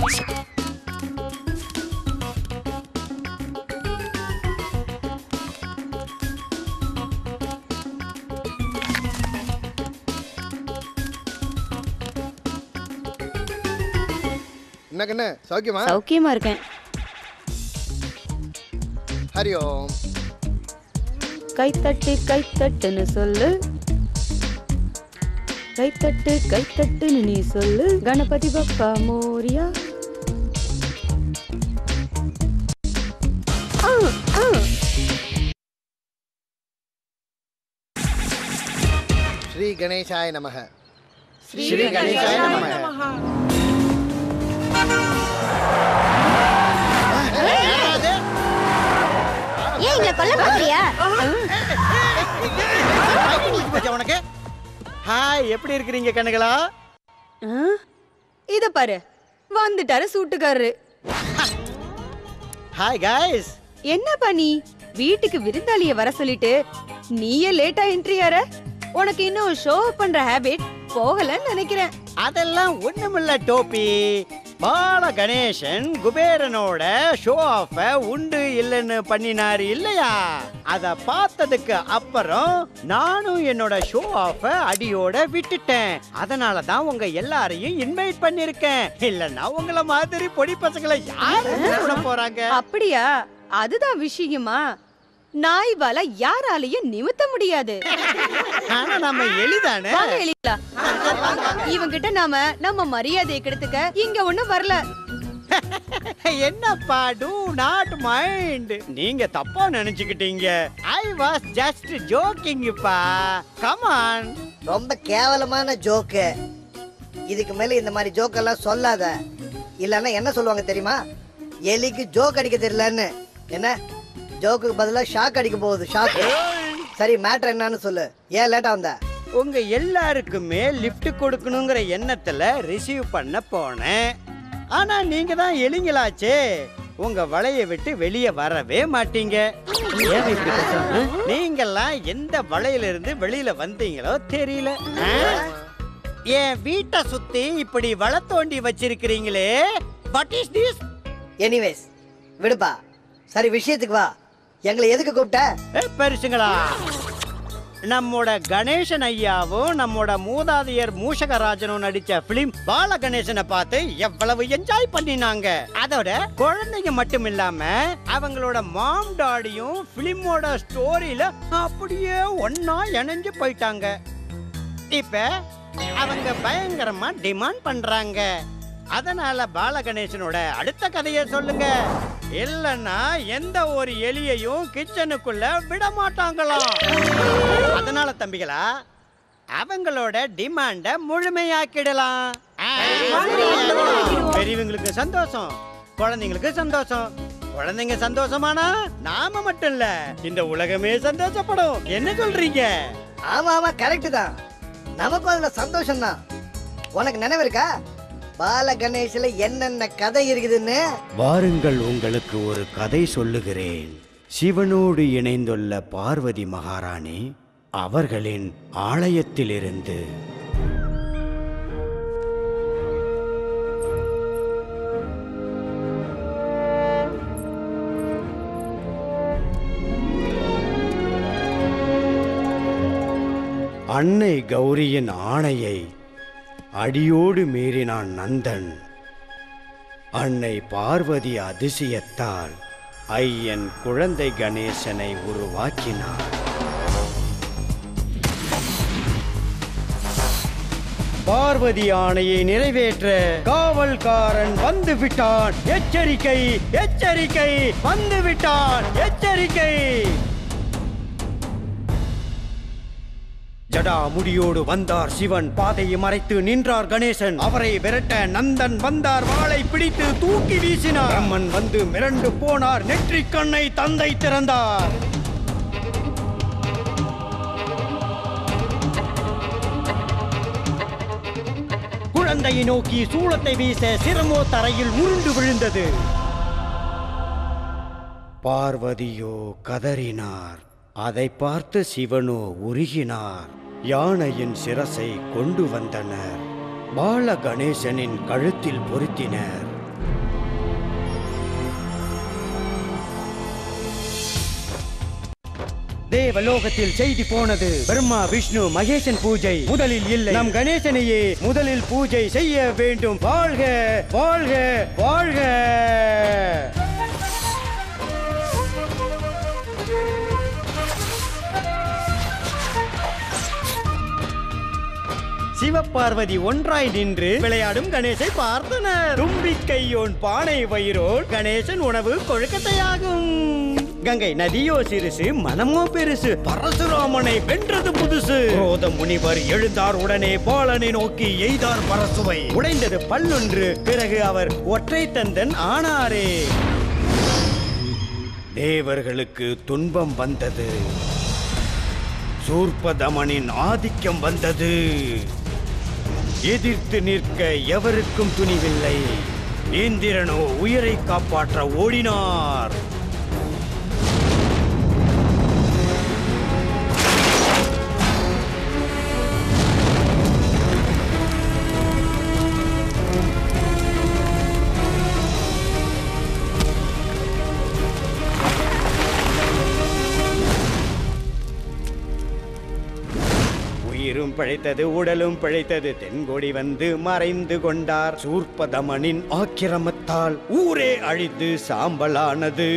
என்ன கண்ணு சௌக்கியமா சௌக்கியமா இருக்கேன் ஹரி ஓம் கைத்தட்டு கைத்தட்டுன்னு சொல்லு கைத்தட்டு கைத்தட்டுன்னு நீ சொல்லு கணபதி பப்பா மோரியா ஆ, ஆ. ஸ்ரீ கணேசாய நமக ஸ்ரீ கணேசாய நமக ஏன் எங்களை கொல்ல பாக்குறியா உனக்கு ஹாய் எப்படி இருக்கிறீங்க கண்ணுகளா ஆ? இத பாரு வந்துட்டாரு சூட்டுக்காரரு ஹாய் காய்ஸ் என்ன பண்ணி வீட்டுக்கு விருந்தாளிய வர சொல்லிட்டு நீயே லேட்டா என்ட்ரி ஆற உனக்கு இன்னும் ஷோ பண்ற ஹேபிட் போகலன்னு நினைக்கிறேன் அதெல்லாம் ஒண்ணுமில்ல டோப்பி பால கணேசன் குபேரனோட ஷோ ஆஃப உண்டு இல்லைன்னு பண்ணினாரு இல்லையா அத பார்த்ததுக்கு அப்புறம் நானும் என்னோட ஷோ ஆஃப அடியோட விட்டுட்டேன் அதனால தான் உங்க எல்லாரையும் இன்வைட் பண்ணிருக்கேன் இல்லன்னா உங்கள மாதிரி பொடி பசங்களை யாரு கூப்பிட போறாங்க அப்படியா அதுதான் விஷயமா நாய் வால யாராலையும் நிமித்த முடியாது ஆனா நம்ம எளிதானே வாங்க எலிலா இவங்கிட்ட நாம நம்ம மரியாதையை கெடுத்துக்க இங்க ஒண்ணும் வரல என்னப்பா டூ நாட் மைண்ட் நீங்க தப்பா நினைச்சுக்கிட்டீங்க ஐ வாஸ் ஜஸ்ட் ஜோக்கிங்ப்பா கமான் ரொம்ப கேவலமான ஜோக்கு இதுக்கு மேல இந்த மாதிரி ஜோக்கெல்லாம் சொல்லாத இல்லைன்னா என்ன சொல்லுவாங்க தெரியுமா எலிக்கு ஜோக் அடிக்க தெரியலன்னு என்ன ஜோக்குக்கு பதிலா ஷாக் அடிக்க போகுது ஷாக் சரி மேட்ரு என்னன்னு சொல்லு ஏன் லேட்டா வந்த உங்க எல்லாருக்குமே லிஃப்ட் கொடுக்கணுங்கிற எண்ணத்துல ரிசீவ் பண்ண போனேன் ஆனா நீங்க தான் எலிங்களாச்சே உங்க வலைய விட்டு வெளியே வரவே மாட்டீங்க ஏன் இப்படி பேசுறீங்க? நீங்கெல்லாம் எந்த வலையில இருந்து வெளியில வந்தீங்களோ தெரியல ஆ? என் வீட்டை சுத்தி இப்படி வலை தோண்டி வச்சிருக்கிறீங்களே வாட் இஸ் திஸ் எனிவேஸ் விடுப்பா சரி விஷயத்துக்கு வா எங்களை எதுக்கு கூப்பிட்ட பெருசுங்களா நம்மோட கணேசன் ஐயாவும் நம்மோட மூதாதையர் மூஷகராஜனும் நடிச்ச பிலிம் பால கணேசனை பார்த்து எவ்வளவு என்ஜாய் பண்ணினாங்க அதோட குழந்தைங்க மட்டும் இல்லாம அவங்களோட மாம் டாடியும் பிலிமோட ஸ்டோரியில அப்படியே ஒன்னா இணைஞ்சு போயிட்டாங்க இப்ப அவங்க பயங்கரமா டிமாண்ட் பண்றாங்க அதனால பாலகணேசனோட அடுத்த கதையை சொல்லுங்க இல்லன்னா எந்த ஒரு எலியையும் கிச்சனுக்குள்ள விட மாட்டாங்களாம் அதனால தம்பிகளா அவங்களோட டிமாண்ட முழுமையாக்கிடலாம் ஆ, பெரியவங்களுக்கு சந்தோஷம் குழந்தைங்களுக்கு சந்தோஷம் குழந்தைங்க சந்தோஷமானா நாம மட்டும் இல்ல இந்த உலகமே சந்தோஷப்படும் என்ன சொல்றீங்க ஆமா ஆமா கரெக்ட் தான் நமக்கும் அதுல சந்தோஷம் தான் உனக்கு நினைவு இருக்கா பால கணேஷ்ல என்னென்ன கதை இருக்குதுன்னு வாருங்கள் உங்களுக்கு ஒரு கதை சொல்லுகிறேன் சிவனோடு இணைந்துள்ள பார்வதி மகாராணி அவர்களின் ஆலயத்திலிருந்து அன்னை கௌரியின் ஆணையை அடியோடு மீறினான் நந்தன் அன்னை பார்வதி அதிசயத்தால் ஐயன் குழந்தை கணேசனை உருவாக்கினார் பார்வதி ஆணையை நிறைவேற்ற காவல்காரன் வந்து விட்டான் எச்சரிக்கை எச்சரிக்கை வந்து விட்டான் எச்சரிக்கை ஜடா முடியோடு வந்தார் சிவன் பாதையை மறைத்து நின்றார் கணேசன் அவரை விரட்ட நந்தன் வந்தார் வாளை பிடித்து தூக்கி வீசினார் அம்மன் வந்து மிரண்டு போனார் நெற்றிக் கண்ணை தந்தை திறந்தார் குழந்தையை நோக்கி சூளத்தை வீச சிரமோ தரையில் உருண்டு விழுந்தது பார்வதியோ கதறினார் அதை பார்த்து சிவனோ உருகினார் யானையின் சிரசை கொண்டு வந்தனர் பால கணேசனின் கழுத்தில் பொருத்தினர் தேவலோகத்தில் செய்தி போனது பிரம்மா விஷ்ணு மகேசன் பூஜை முதலில் இல்லை நம் கணேசனையே முதலில் பூஜை செய்ய வேண்டும் வாழ்க வாழ்க வாழ்க சிவபார்வதி ஒன்றாய் நின்று விளையாடும் கணேசை பார்த்தனர் தும்பிக்கையோன் பானை வயிறோன் கணேசன் உணவு கொழுக்கட்டையாகும் கங்கை நதியோ சிறுசு மனமோ பெருசு பரசுராமனை வென்றது புதுசு ரோத முனிவர் எழுந்தார் உடனே பாலனை நோக்கி எய்தார் பரசுவை உடைந்தது பல்லொன்று பிறகு அவர் ஒற்றை தந்தன் ஆனாரே தேவர்களுக்கு துன்பம் வந்தது சூர்பதமனின் ஆதிக்கம் வந்தது எதிர்த்து நிற்க எவருக்கும் துணிவில்லை இந்திரனோ உயிரை காப்பாற்ற ஓடினார் உயிரும் பிழைத்தது உடலும் பிழைத்தது தென்கொடி வந்து மறைந்து கொண்டார் சூர்பதமனின் ஆக்கிரமத்தால் ஊரே அழித்து சாம்பலானது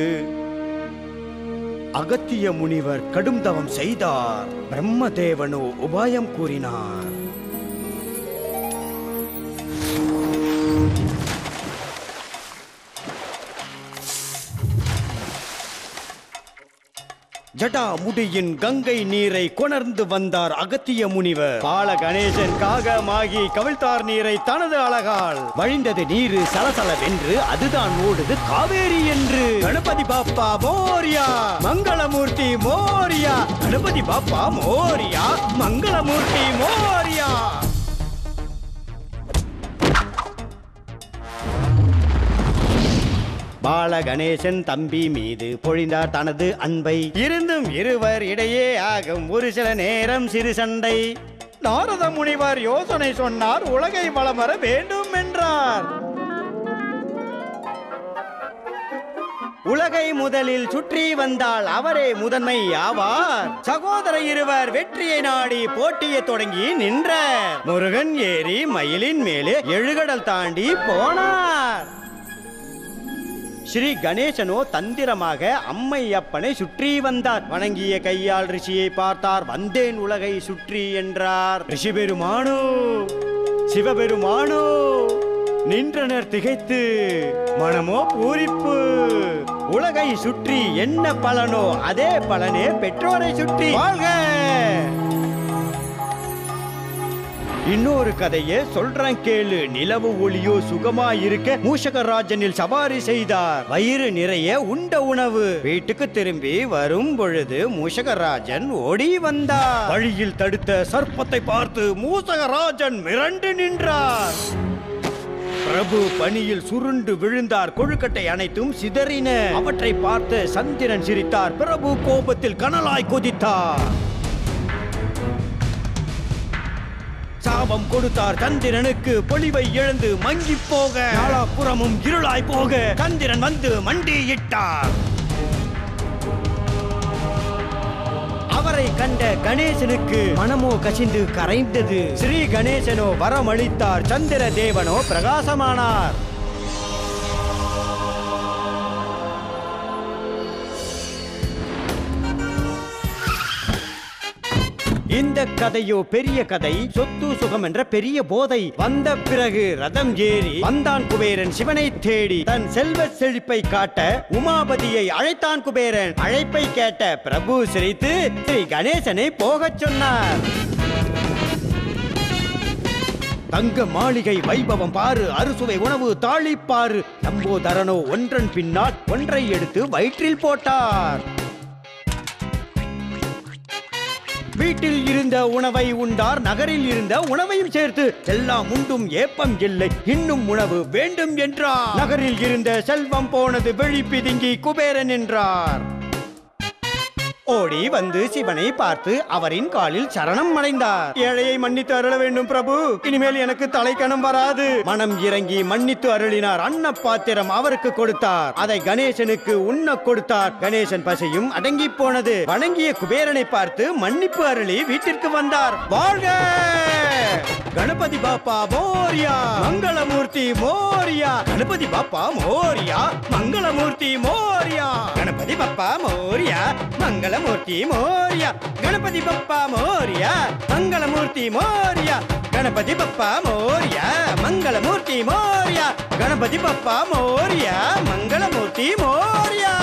அகத்திய முனிவர் கடும் தவம் செய்தார் பிரம்மதேவனோ உபாயம் கூறினார் ஜடா முடியின் கங்கை நீரை கொணர்ந்து வந்தார் அகத்திய முனிவர் பால கணேசன் காகமாகி கவிழ்த்தார் நீரை தனது அழகால் வழிந்தது நீரு சலசலவென்று அதுதான் ஓடுது காவேரி என்று கணபதி பாப்பா மோரியா மங்களமூர்த்தி மோரியா கணபதி பாப்பா மோரியா மங்களமூர்த்தி மோரியா பால கணேசன் தம்பி மீது பொழிந்தார் தனது அன்பை இருந்தும் இருவர் இடையே ஆகும் ஒரு சில நேரம் சிறு சண்டை நாரத முனிவர் யோசனை சொன்னார் உலகை வளம் வர வேண்டும் என்றார் உலகை முதலில் சுற்றி வந்தால் அவரே முதன்மை ஆவார் சகோதர இருவர் வெற்றியை நாடி போட்டியை தொடங்கி நின்ற முருகன் ஏறி மயிலின் மேலே எழுகடல் தாண்டி போனார் ஸ்ரீ கணேசனோ தந்திரமாக அம்மையப்பனை சுற்றி வந்தார் வணங்கிய கையால் ரிஷியை பார்த்தார் வந்தேன் உலகை சுற்றி என்றார் ரிஷி பெருமானோ சிவபெருமானோ நின்றனர் திகைத்து மனமோ பூரிப்பு உலகை சுற்றி என்ன பலனோ அதே பலனே பெற்றோரை சுற்றி வாழ்க இன்னொரு கதையை சொல்றேன் கேளு நிலவு ஒளியோ சுகமா இருக்க மூஷகராஜனில் சவாரி செய்தார் வயிறு நிறைய உண்ட உணவு வீட்டுக்கு திரும்பி வரும் பொழுது மூஷகராஜன் ஓடி வந்தார் வழியில் தடுத்த சர்ப்பத்தை பார்த்து மூஷகராஜன் மிரண்டு நின்றார் பிரபு பணியில் சுருண்டு விழுந்தார் கொழுக்கட்டை அனைத்தும் சிதறின அவற்றை பார்த்து சந்திரன் சிரித்தார் பிரபு கோபத்தில் கனலாய் கொதித்தார் சாபம் கொடுத்தார் சந்திரனுக்கு பொலிவை இழந்து மங்கி போக நாலாபுறமும் இருளாய் போக சந்திரன் வந்து மண்டியிட்டார் அவரை கண்ட கணேசனுக்கு மனமோ கசிந்து கரைந்தது ஸ்ரீ கணேசனோ வரமளித்தார் சந்திர தேவனோ பிரகாசமானார் இந்த கதையோ பெரிய கதை சொத்து சுகம் என்ற பெரிய போதை வந்த பிறகு ரதம் ஏறி வந்தான் குபேரன் சிவனை தேடி தன் செல்வ செழிப்பை காட்ட உமாபதியை அழைத்தான் குபேரன் அழைப்பை கேட்ட பிரபு சிரித்து ஸ்ரீ கணேசனை போகச் சொன்னார் தங்க மாளிகை வைபவம் பாரு அறுசுவை உணவு தாளிப்பாரு நம்போதரனோ ஒன்றன் பின்னால் ஒன்றை எடுத்து வயிற்றில் போட்டார் வீட்டில் இருந்த உணவை உண்டார் நகரில் இருந்த உணவையும் சேர்த்து எல்லாம் உண்டும் ஏப்பம் இல்லை இன்னும் உணவு வேண்டும் என்றார் நகரில் இருந்த செல்வம் போனது வெளி பிதுங்கி குபேரன் என்றார் ஓடி வந்து சிவனை பார்த்து அவரின் காலில் சரணம் அடைந்தார் ஏழையை மன்னித்து அருள வேண்டும் பிரபு இனிமேல் எனக்கு தலைக்கணம் வராது மனம் இறங்கி மன்னித்து அருளினார் அன்ன பாத்திரம் அவருக்கு கொடுத்தார் அதை கணேசனுக்கு உண்ண கொடுத்தார் கணேசன் பசியும் அடங்கி போனது வணங்கிய குபேரனை பார்த்து மன்னிப்பு அருளி வீட்டிற்கு வந்தார் வாழ்க கணபதி பாப்பா மோரியா மங்களமூர்த்தி மோரியா கணபதி பாப்பா மோரியா மங்களமூர்த்தி மோரியா கணபதி பப்பா மோரியா மங்களமூர்த்தி மோரியா கணபதி பப்பா மோரியா மங்களமூர்த்தி மோரியா கணபதி பப்பா மோரியா மங்களமூர்த்தி மோரியா கணபதி பப்பா மோரியா மங்களமூர்த்தி மோரியா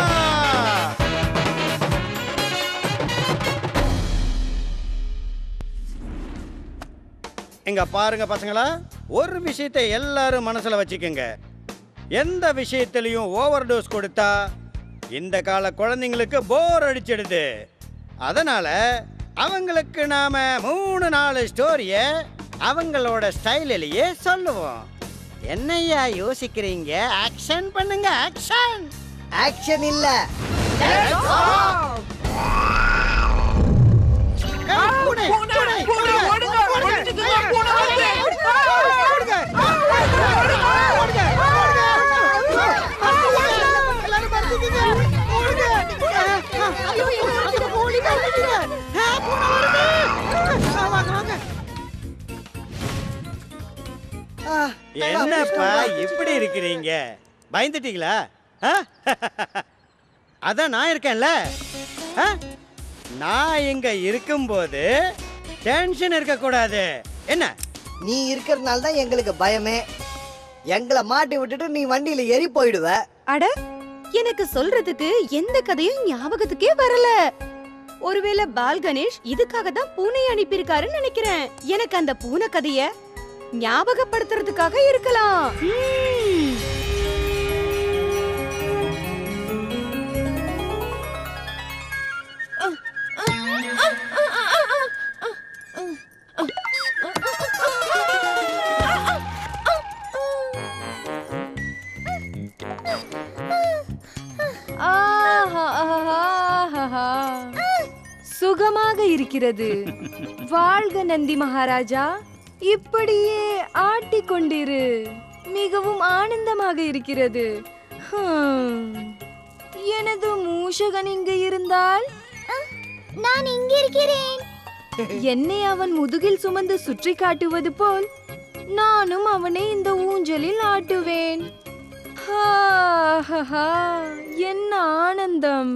இங்க பாருங்க பசங்களா ஒரு விஷயத்தை எல்லாரும் மனசுல வச்சுக்கோங்க எந்த விஷயத்திலையும் ஓவர் டோஸ் கொடுத்தா இந்த கால குழந்தைங்களுக்கு போர் அடிச்சிடுது அதனால அவங்களுக்கு நாம மூணு நாலு ஸ்டோரிய அவங்களோட ஸ்டைலிலேயே சொல்லுவோம் என்னய்யா யோசிக்கிறீங்க ஆக்ஷன் பண்ணுங்க ஆக்ஷன் ஆக்ஷன் இல்ல என்னப்பா இப்படி இருக்கிறீங்க பயந்துட்டீங்களா ஆ? அதான் நான் இருக்கேன்ல ஆ? நான் இங்க இருக்கும்போது டென்ஷன் இருக்கக்கூடாது என்ன நீ இருக்கிறதுனால தான் எங்களுக்கு பயமே எங்களை மாட்டி விட்டுட்டு நீ வண்டியில ஏறி போயிடுவ அட எனக்கு சொல்றதுக்கு எந்த கதையும் ஞாபகத்துக்கே வரல ஒருவேளை பால் கணேஷ் இதுக்காக தான் பூனை அனுப்பியிருக்காருன்னு நினைக்கிறேன் எனக்கு அந்த பூனை கதைய ஞாபகப்படுத்துறதுக்காக இருக்கலாம் ம். ஆஹாஹாஹாஹா. சுகமாக இருக்கிறது வாழ்க நந்தி மகாராஜா இப்படியே ஆட்டிக்கொண்டிரு மிகவும் ஆனந்தமாக இருக்கிறது ஹம். எனது மூஷகன் இங்கு இருந்தால் நான் இங்க இருக்கிறேன் என்னை அவன் முதுகில் சுமந்து சுற்றி காட்டுவது போல் நானும் அவனை இந்த ஊஞ்சலில் ஆட்டுவேன் ஹாஹாஹா, என்ன ஆனந்தம்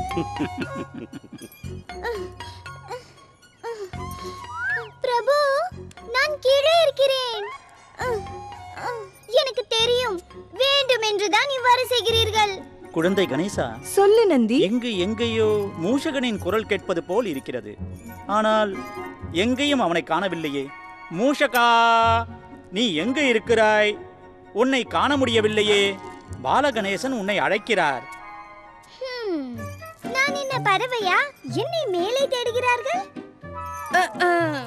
பிரபு நான் கீழே இருக்கிறேன் அஹ், அஹ், எனக்கு தெரியும் வேண்டும் என்றுதான் இவ்வாறு செய்கிறீர்கள் குழந்தை கணேசா சொல்லு நந்தி எங்கு எங்கேயோ மூஷகனின் குரல் கேட்பது போல் இருக்கிறது ஆனால் எங்கேயும் அவனை காணவில்லையே மூஷகா நீ எங்கு இருக்கிறாய் உன்னை காண முடியவில்லையே பாலகணேசன் உன்னை அழைக்கிறார் ஹம், நான் என்ன பறவையா என்னை மேலே தேடுகிறார்கள் அஹ், அஹ்.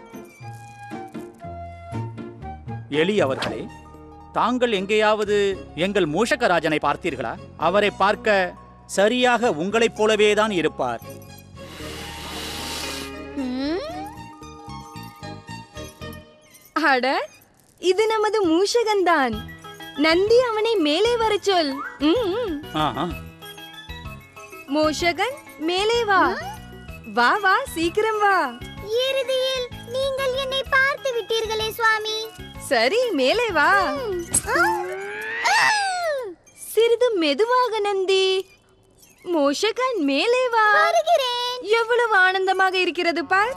எலி அவர்களே தாங்கள் எங்கேயாவது எங்கள் மூஷகராஜனை பார்த்தீர்களா அவரை பார்க்க சரியாக உங்களைப் போலவே தான் இருப்பார் ஹம், அட இது நமது மூஷகன்தான் நந்தி அவனை மேலே வரச் சொல் ம், ம். ஆஹா மூஷகன் மேலே வா வா வா சீக்கிரம் வா இறுதியில் நீங்கள் என்னை பார்த்து விட்டீர்களே சுவாமி சரி மேலே வா சிறிது மெதுவாக நந்தி மூஷகன் மேலே வா வருகிறேன் எவ்வளவு ஆனந்தமாக இருக்கிறது பார்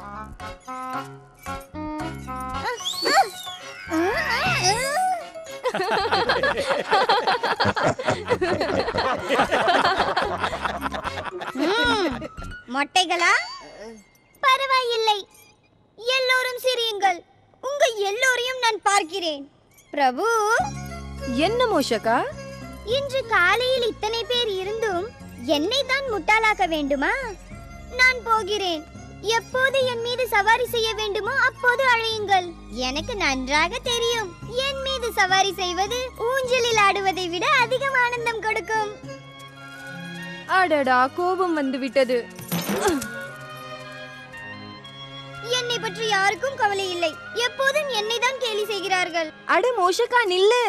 ம், மொட்டைகளா பரவாயில்லை எல்லோரும் சிரியுங்கள் உங்க எல்லோரையும் நான் பார்க்கிறேன் பிரபு என்ன மூஷகா இன்று காலையில் இத்தனை பேர் இருந்தும் என்னை தான் முட்டாளாக்க வேண்டுமா நான் போகிறேன் எப்போது என் மீது சவாரி செய்ய வேண்டுமோ அப்போது அழையுங்கள் எனக்கு நன்றாக தெரியும் என் மீது சவாரி செய்வது ஊஞ்சலில் ஆடுவதை விட அதிகம் ஆனந்தம் கொடுக்கும் அடடா கோபம் வந்து விட்டது என்னை பற்றி யாருக்கும் கவலை இல்லை எப்போதும் என்னை தான் கேலி செய்கிறார்கள் அட மோஷகா நில்லு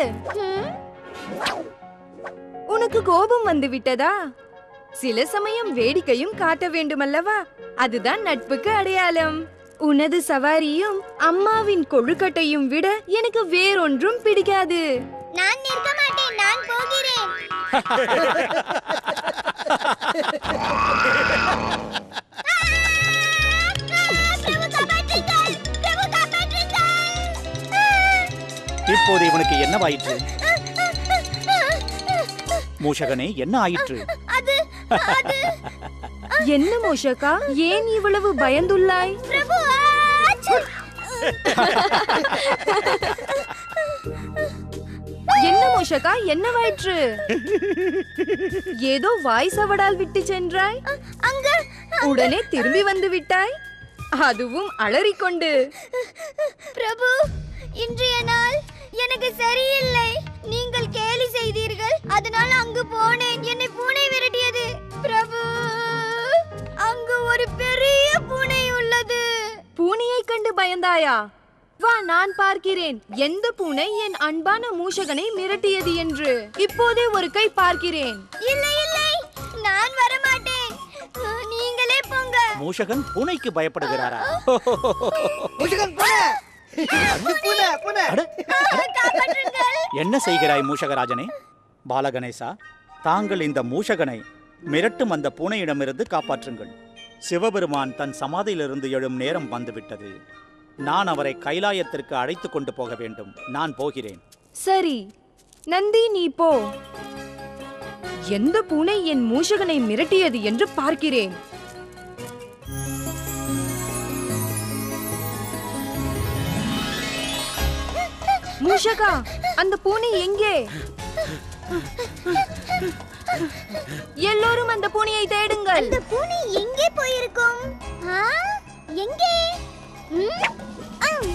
உனக்கு கோபம் வந்து விட்டதா சில சமயம் வேடிக்கையும் காட்ட வேண்டுமல்லவா அதுதான் நட்புக்கு அடையாளம் உனது சவாரியும் அம்மாவின் கொழுக்கட்டையும் விட எனக்கு வேறொன்றும் பிடிக்காது நான் நிற்க மாட்டேன் நான் போகிறேன் பிரபு காப்பாற்றுங்கள் பிரபு காப்பாற்றுங்கள் இப்போது இவனுக்கு என்னவாயிற்று மூஷகனே என்ன ஆயிற்று அது அது என்ன மோஷகா ஏன் இவ்வளவு பயந்துள்ளாய் பிரபு ஆச்சு! என்ன மோஷகா என்னவாயிற்று ஏதோ வாய் சவடால் விட்டு சென்றாய் அங்க உடனே திரும்பி வந்து விட்டாய் அதுவும் அலறிக்கொண்டு பிரபு இன்றைய நாள் எனக்கு சரியில்லை நீங்கள் கேலி செய்தீர்கள் அதனால் அங்கு போனேன் என்னை பூனை விரட்டியது பிரபு அங்கு ஒரு பெரிய பூனை உள்ளது பூனையை கண்டு பயந்தாயா வா நான் பார்க்கிறேன் எந்த பூனை என் அன்பான மூஷகனை மிரட்டியது என்று இப்போதே ஒரு கை பார்க்கிறேன் இல்லை இல்லை நான் வரமாட்டேன் நீங்களே போங்க மூஷகன் பூனைக்கு பயப்படுகிறாரா முஷகன் பூனை பூனை பூனை அட, காப்பாற்றுங்கள் என்ன செய்கிறாய் மூஷகராஜனே பாலகணேசா தாங்கள் இந்த மூஷகனை மிரட்டும் அந்த பூனையிடமிருந்து காப்பாற்றுங்கள் சிவபெருமான் தன் சமாதியிலிருந்து எழும் நேரம் வந்துவிட்டது நான் அவரை கைலாயத்திற்கு அழைத்து கொண்டு போக வேண்டும் நான் போகிறேன் சரி நந்தி நீ போ எந்த பூனை என் மூஷகனை மிரட்டியது என்று பார்க்கிறேன் மூஷகா அந்த பூனை எங்கே எல்லோரும் அந்த பூனையை தேடுங்கள் அந்த பூனை எங்கே போயிருக்கும் ஆ? எங்கே ம்? ஆம்.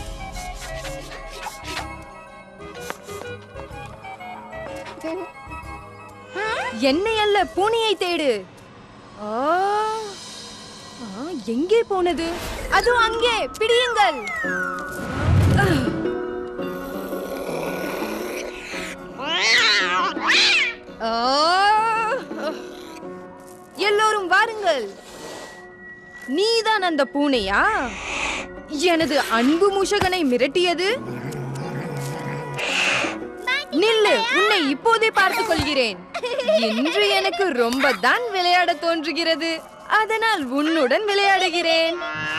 என்னை அல்ல பூனையை தேடு ஆ, ஆ, எங்கே போனது அது அங்கே பிடியுங்கள் ஆ, எல்லோரும் வாருங்கள் நீதான் அந்த பூனையா எனது அன்பு முஷகனை மிரட்டியது நில்லு உன்னை இப்போதே பார்த்துக் கொள்கிறேன் இன்று எனக்கு ரொம்ப தான் விளையாட தோன்றுகிறது அதனால் உன்னுடன் விளையாடுகிறேன்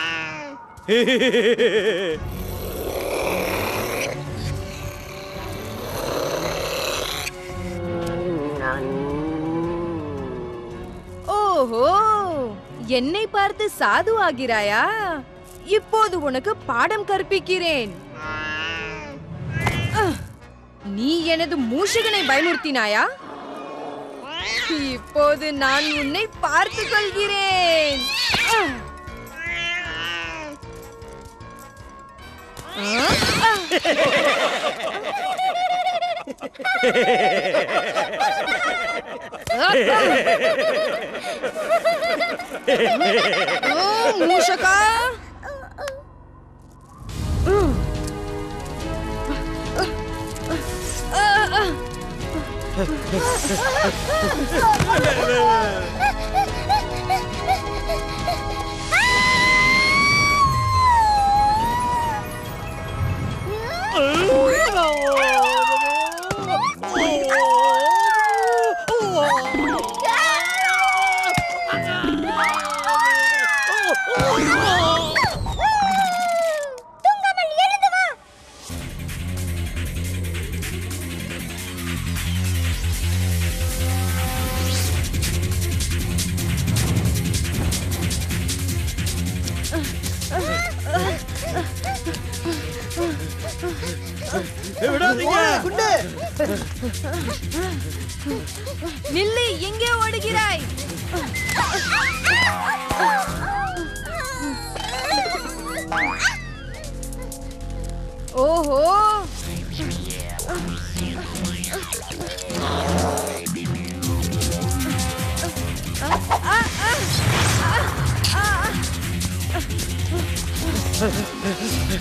ஓஹோ என்னை பார்த்து சாது ஆகிறாயா இப்போது உனக்கு பாடம் கற்பிக்கிறேன் அஹ், நீ எனது மூஷகனை பயமுறுத்தினாயா இப்போது நான் உன்னை பார்த்துக் கொள்கிறேன் அஹ். அஹ், அஹ். மூஷகா தூங்காமல் எழுந்து வா குண்டு நில்லு எங்கே ஓடுகிறாய் ஓஹோ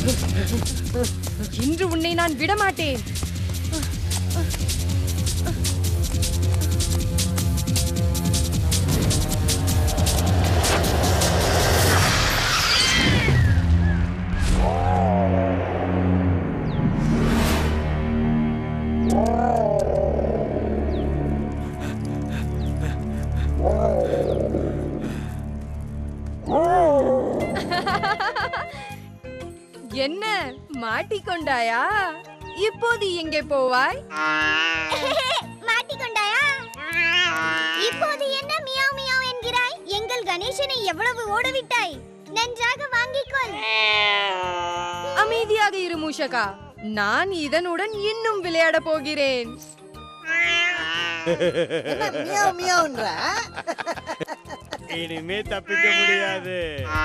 இன்று உன்னை நான் விடமாட்டேன் என்ன மாட்டிக்கொண்டாயா இப்போது எங்கே போவாய் மாட்டிக்கொண்டாயா இப்போது என்ன மியாவ் மியாவ் என்கிறாய் எங்கள் கணேசனை எவ்வளவு ஓடவிட்டாய் நன்றாக வாங்கிக்கொள் அமைதியாக இரு மூஷகா நான் இதனுடன் இன்னும் விளையாட போகிறேன் என்ன மியாவ் மியாவ்ன்ற இனிமே தப்பிக்க முடியாது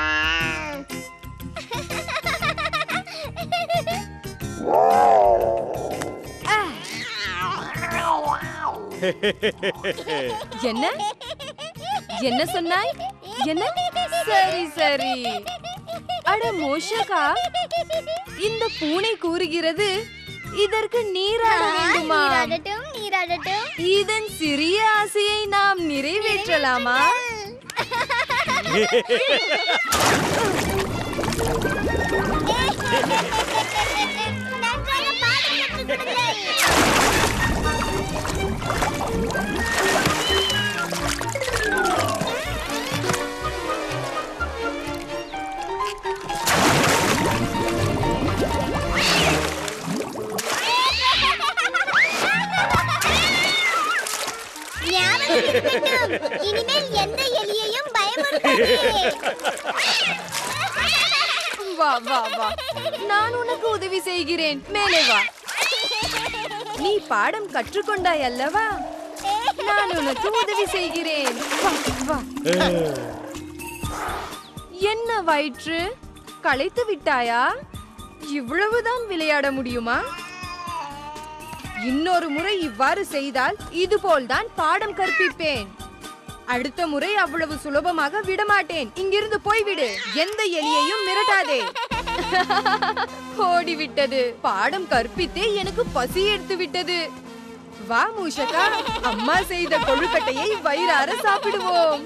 என்ன என்ன சொன்னாய் என்ன சரி சரி அட மூஷகா இந்த பூனை கூறுகிறது இதற்கு நீராட வேண்டுமா நீராடட்டும் நீராடட்டும் இதன் சிறிய ஆசையை நாம் நிறைவேற்றலாமா நன்றாக பாடம் கற்றுக் கொடுங்கள். ஞாபகம் இருக்கட்டும். இனிமேல் எந்த எலியையும் பயமுறுத்தாதே வா வா வா நான் உனக்கு உதவி செய்கிறேன் மேலே வா நீ பாடம் கற்றுக்கொண்டாய் அல்லவா நான் உனக்கு உதவி செய்கிறேன் வா, வா. என்ன வயிற்று களைத்து விட்டாயா இவ்வளவுதான் விளையாட முடியுமா இன்னொரு முறை இவ்வாறு செய்தால் இதுபோல்தான் பாடம் கற்பிப்பேன் அடுத்த முறை அவ்வளவு சுலபமாக விடமாட்டேன் இங்கிருந்து போய்விடு எந்த எலியையும் மிரட்டாதே ஓடிவிட்டது பாடம் கற்பித்தே எனக்கு பசி எடுத்து விட்டது வா மூஷகா அம்மா செய்த கொழுக்கட்டையை வயிறார சாப்பிடுவோம்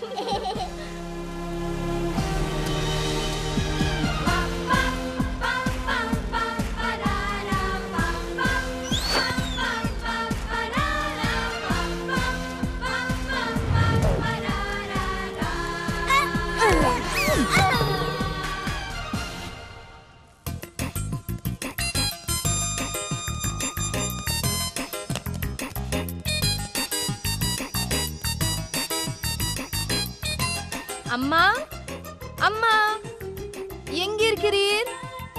அம்மா அம்மா எங்கிருக்கிறீர்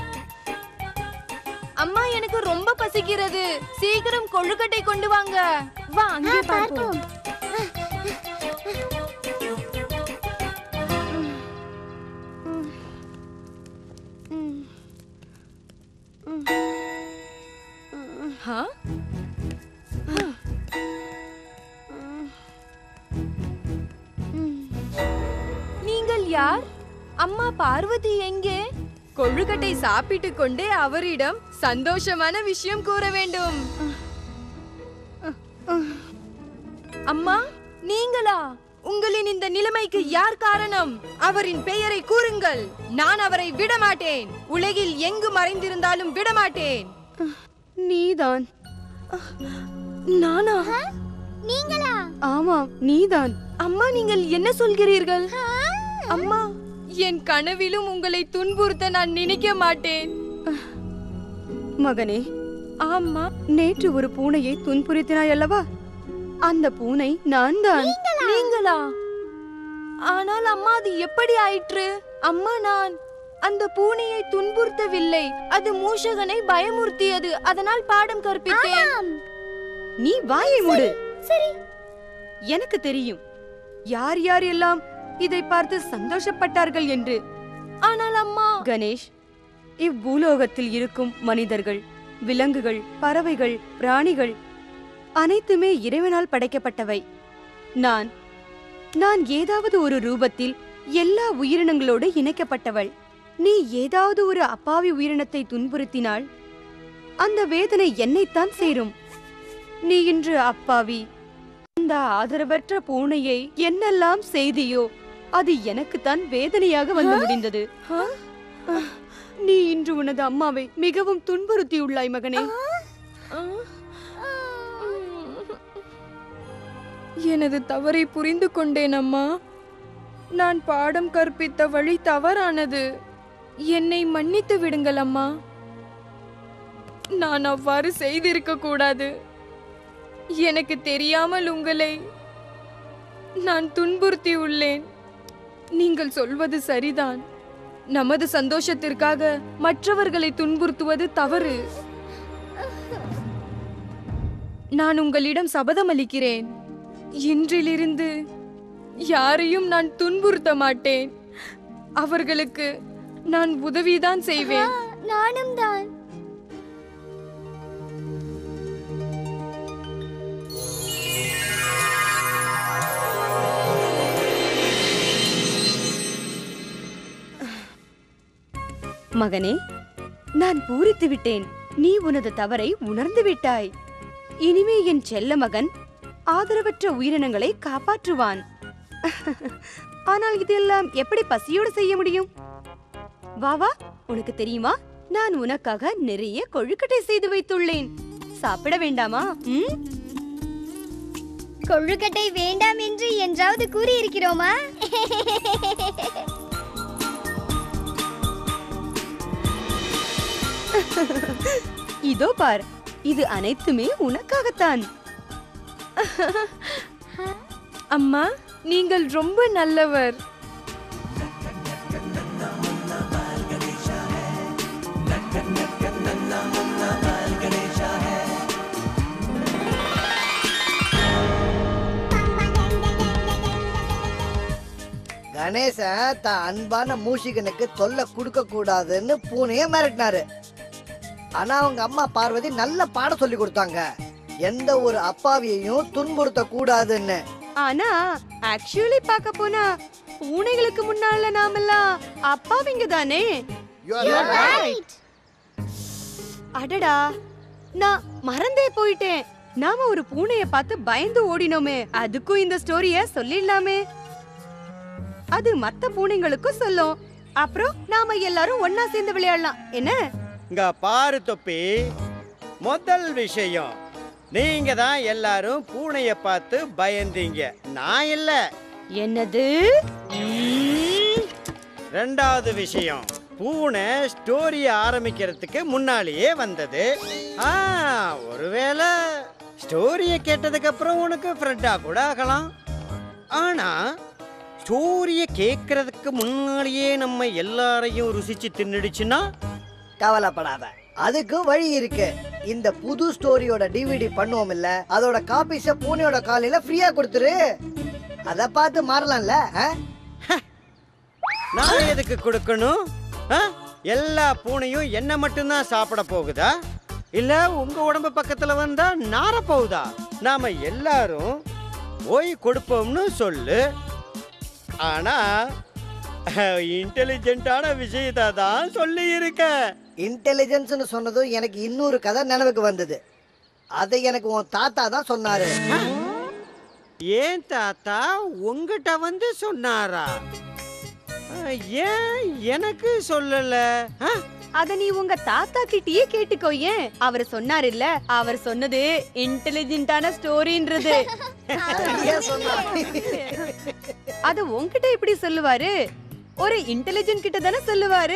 அம்மா எனக்கு ரொம்ப பசிக்கிறது சீக்கிரம் கொழுக்கட்டை கொண்டு வாங்க வா அங்கே பார்ப்போம் ஹா? நீங்கள் யார் அம்மா பார்வதி எங்கே கொழுக்கட்டை சாப்பிட்டு கொண்டே அவரிடம் சந்தோஷமான விஷயம் கூற வேண்டும் அம்மா நீங்களா உங்களின் இந்த நிலைமைக்கு யார் காரணம் அவரின் பெயரை கூறுங்கள் நான் அவரை விடமாட்டேன் உலகில் எங்கு மறைந்திருந்தாலும் விடமாட்டேன் நீதான் நானா நீங்களா ஆமாம் நீதான் அம்மா நீங்கள் என்ன சொல்கிறீர்கள் அம்மா என் கனவிலும் உங்களை துன்புறுத்த நான் நினைக்க மாட்டேன் மகனே ஆமா நேற்று ஒரு பூனையை துன்புறுத்தினாய் அல்லவா அந்த பூனை நான் தான் நீங்களா ஆனால் அம்மா அது எப்படி ஆயிற்று அம்மா நான் அந்த பூனையை துன்புறுத்தவில்லை அது மூஷகனை பயமுறுத்தியது அதனால் பாடம் கற்பித்தேன் நீ வாயை மூடு சரி எனக்கு தெரியும் யார் யார் எல்லாம் இதை பார்த்து சந்தோஷப்பட்டார்கள் என்று ஆனால் அம்மா கணேஷ் இவ்வூலோகத்தில் இருக்கும் மனிதர்கள் விலங்குகள் பறவைகள் பிராணிகள் அனைத்துமே இறைவனால் படைக்கப்பட்டவை நான் நான் ஏதாவது ஒரு ரூபத்தில் எல்லா உயிரினங்களோடு இணைக்கப்பட்டவள் நீ ஏதாவது ஒரு அப்பாவி உயிரினத்தை துன்புறுத்தினால் அந்த வேதனை என்னைத்தான் சேரும் நீ இன்று அப்பாவி அந்த ஆதரவற்ற பூனையை என்னெல்லாம் செய்தியோ அது எனக்குத்தான் வேதனையாக வந்து முடிந்தது நீ இன்று உனது அம்மாவை மிகவும் துன்புறுத்தியுள்ளாய் மகனே எனது தவறை புரிந்து கொண்டேன் அம்மா நான் பாடம் கற்பித்த வழி தவறானது என்னை மன்னித்து விடுங்கள் அம்மா நான் அவ்வாறு செய்திருக்க கூடாது எனக்கு தெரியாமல் உங்களை நான் துன்புறுத்தி உள்ளேன் நீங்கள் சொல்வது சரிதான் நமது சந்தோஷத்திற்காக மற்றவர்களை துன்புறுத்துவது தவறு நான் உங்களிடம் சபதம் அளிக்கிறேன் இன்றிலிருந்து யாரையும் நான் துன்புறுத்த மாட்டேன் அவர்களுக்கு நான் உதவிதான் செய்வேன் நானும் தான் மகனே நான் பூரித்து விட்டேன் நீ உனது தவறை உணர்ந்து விட்டாய் இனிமே என் செல்ல மகன் ஆதரவற்ற உயிரினங்களை காப்பாற்றுவான் ஆனால் இதெல்லாம் எப்படி பசியோடு செய்ய முடியும் வா வா உனக்கு தெரியுமா நான் உனக்காக நிறைய கொழுக்கட்டை செய்து வைத்துள்ளேன் சாப்பிட வேண்டாமா ம் கொழுக்கட்டை வேண்டாம் என்று என்றாவது கூறியிருக்கிறோமா இதோ பார் இது அனைத்துமே உனக்காகத்தான் அம்மா நீங்கள் ரொம்ப நல்லவர் கணேசன் தான் அன்பான மூஷிகனுக்கு தொல்லை கொடுக்க கூடாதுன்னு பூனைய மிரட்டினாரு ஆனா அவங்க அம்மா பார்வதி நல்ல பாடம் சொல்லி கொடுத்தாங்க எந்த ஒரு அப்பாவியையும் துன்புறுத்த கூடாதுன்னு ஆனா ஆக்சுவலி பார்க்க போனா பூனைகளுக்கு முன்னால நாமெல்லாம் அப்பாவிங்க தானே You are right. அடடா நான் மறந்தே போயிட்டேன் நாம ஒரு பூனைய பார்த்து பயந்து ஓடினோமே அதுக்கும் இந்த ஸ்டோரிய சொல்லிடலாமே அது மத்த பூனைங்களுக்கும் சொல்லும் அப்புறம் நாம எல்லாரும் ஒன்னா சேர்ந்து விளையாடலாம் என்ன இங்க பாரு தொப்பி முதல் விஷயம் நீங்க தான் எல்லாரும் பூனைய பார்த்து பயந்தீங்க நான் இல்ல என்னது ம்ம். ரெண்டாவது விஷயம் பூனை ஸ்டோரிய ஆரம்பிக்கிறதுக்கு முன்னாலேயே வந்தது ஆ ஒருவேளை ஸ்டோரிய கேட்டதுக்கு அப்புறம் உனக்கு ஃப்ரெண்டா கூட ஆகலாம் ஆனா ஸ்டோரிய கேட்கறதுக்கு முன்னாலேயே நம்ம எல்லாரையும் ருசிச்சு தின்னுடுச்சுன்னா கவலைப்படாத அதுக்கு வழி இருக்கு இந்த புது ஸ்டோரியோட டிவிடி பண்ணுவோம் இல்ல அதோட காப்பீஸ பூனையோட காலையில ஃப்ரீயா கொடுத்துரு அத பார்த்து மாறலாம்ல ஆ? நான் எதுக்கு கொடுக்கணும் ஆ? எல்லா பூனையும் என்ன மட்டும்தான் சாப்பிட போகுதா இல்ல உங்க உடம்பு பக்கத்துல வந்தா நார போகுதா நாம எல்லாரும் போய் கொடுப்போம்னு சொல்லு ஆனா இன்டெலிஜென்ட்டான விஷயத்தை தான் சொல்லி இருக்க இன்டெலிஜென்ஸ்னு சொன்னதும் எனக்கு இன்னொரு கதை நினைவுக்கு வந்தது அதை எனக்கு உன் தாத்தா தான் சொன்னாரு ஏன் தாத்தா உங்ககிட்ட வந்து சொன்னாரா ஆ, ஏன் எனக்கு சொல்லல ஆ? அத நீ உங்க தாத்தா கிட்டயே கேட்டுக்கோ ஏன் அவர் சொன்னாருல்ல அவர் சொன்னது இன்டெலிஜென்ட்டான ஸ்டோரின்றது ஏன் சொன்னா அது உன்கிட்ட எப்படி சொல்லுவாரு ஒரு இன்டெலிஜென்ட் கிட்ட தானே சொல்லுவாரு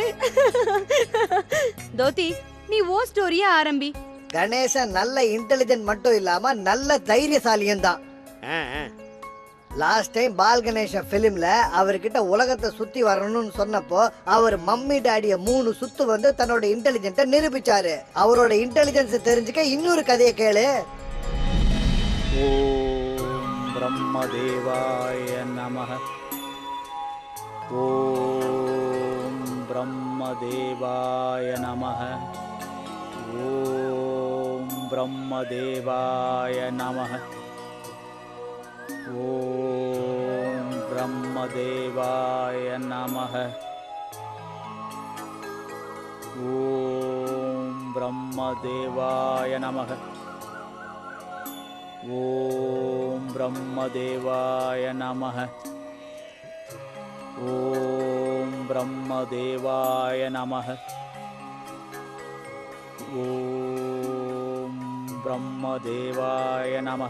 தோதி நீ ஓ ஸ்டோரிய ஆரம்பி கணேசன் நல்ல இன்டெலிஜென்ட் மட்டும் இல்லாம நல்ல தைரியசாலியும் தான் ஆ, ஆ. லாஸ்ட் டைம் பால் கணேசன் பிலிம்ல அவர்கிட்ட உலகத்தை சுத்தி வரணும்னு சொன்னப்போ அவர் மம்மி டாடிய மூணு சுத்து வந்து தன்னோட இன்டெலிஜென்ட்டை நிரூபிச்சாரு அவரோட இன்டெலிஜென்ஸ் தெரிஞ்சுக்க இன்னொரு கதையை கேளு ஓம் பிரம்மதேவாய நமः ஓம் பிரம்மதேவாய நமः ஓம் பிரம்மதேவாய நமः ஓம் பிரம்மதேவாய நமः ஓம் பிரம்மதேவாய நமக ஓம் பிரம்மதேவாய நமக ஓம் பிரம்மதேவாய நமக ஓம் பிரம்மதேவாய நமக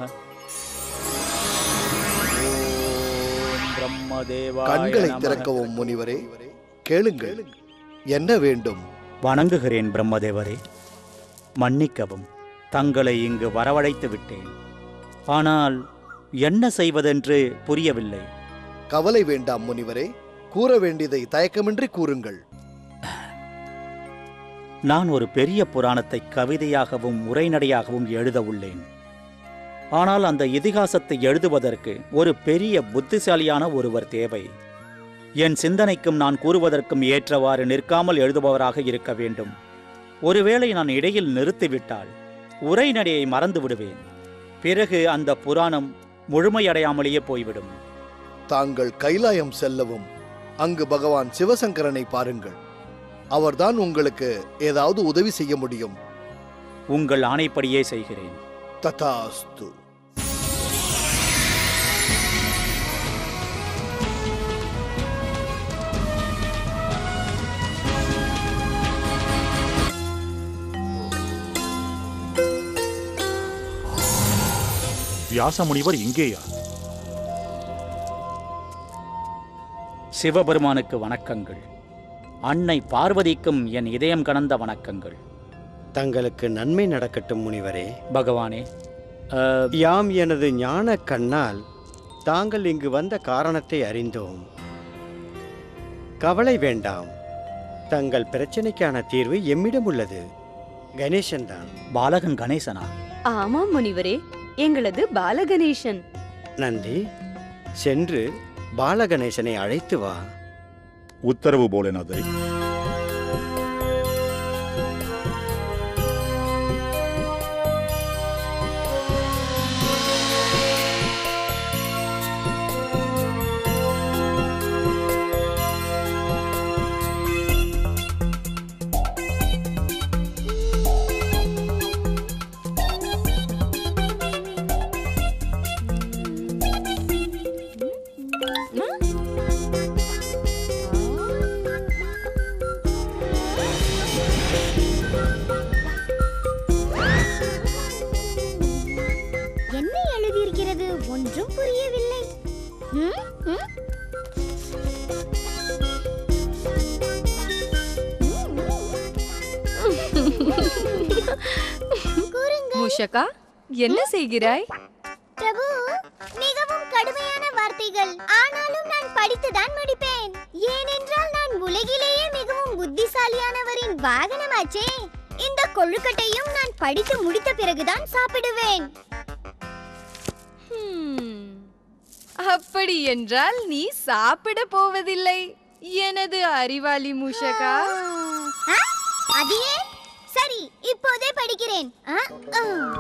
ஓம் பிரம்மதேவாய கண்களை நமக திறக்கவும் முனிவரே கேளுங்கள் என்ன வேண்டும் வணங்குகிறேன் பிரம்மதேவரே மன்னிக்கவும் தங்களை இங்கு வரவழைத்து விட்டேன் ஆனால் என்ன செய்வதென்று புரியவில்லை கவலை வேண்டாம் முனிவரே கூற வேண்டியதை தயக்கமின்றி கூறுங்கள் நான் ஒரு பெரிய புராணத்தை கவிதையாகவும் உரைநடையாகவும் எழுத உள்ளேன் ஆனால் அந்த இதிகாசத்தை எழுதுவதற்கு ஒரு பெரிய புத்திசாலியான ஒருவர் தேவை என் சிந்தனைக்கும் நான் கூறுவதற்கும் ஏற்றவாறு நிற்காமல் எழுதுபவராக இருக்க வேண்டும் ஒருவேளை நான் இடையில் நிறுத்திவிட்டால் உரைநடையை மறந்து விடுவேன் பிறகு அந்த புராணம் முழுமையடையாமலேயே போய்விடும் தாங்கள் கைலாயம் செல்லவும் அங்கு பகவான் சிவசங்கரனை பாருங்கள் அவர்தான் உங்களுக்கு ஏதாவது உதவி செய்ய முடியும் உங்கள் ஆணைப்படியே செய்கிறேன் ததாஸ்து வியாசமுனிவர் இங்கேயா சிவபெருமானுக்கு வணக்கங்கள் அன்னை பார்வதிக்கும் என் இதயம் கனந்த வணக்கங்கள் தங்களுக்கு நன்மை நடக்கட்டும் முனிவரே பகவானே அஹ், யாம் எனது ஞான கண்ணால் தாங்கள் இங்கு வந்த காரணத்தை அறிந்தோம் கவலை வேண்டாம் தங்கள் பிரச்சனைக்கான தீர்வு எம்மிடம் உள்ளது கணேசன் தான் பாலகன் கணேசனா ஆமாம் முனிவரே எங்களது பாலகணேசன் நந்தி சென்று பாலகணேசனை அழைத்து வா உத்தரவு போலேனாதை என்ன எழுதியிருக்கிறது ஒன்றும் புரியவில்லை ம்? ம்? கூறுங்கள் மூஷகா என்ன செய்கிறாய் பிரபு மிகவும் கடுமையான வார்த்தைகள் ஆனாலும் நான் படித்துதான் முடிப்பேன் ஏனென்றால் நான் உலகிலேயே மிகவும் புத்திசாலியானவரின் வாகனமாச்சே இந்த கொழுக்கட்டையும் நான் படித்து முடித்த பிறகுதான் சாப்பிடுவேன் ஹம். அப்படி என்றால் நீ சாப்பிட போவதில்லை எனது அறிவாளி மூஷகா ஆ? அது ஏன் சரி இப்போதே படிக்கிறேன் ஆ? ஆ.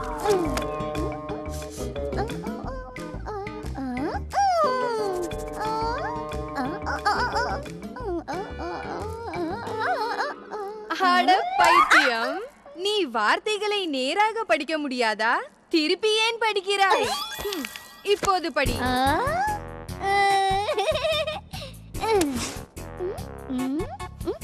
அட பைத்தியம் நீ வார்த்தைகளை நேராக படிக்க முடியாதா திருப்பி ஏன் படிக்கிறாய் ஹம். இப்போது படி ஆ? ஆ. ம், ம், ம்.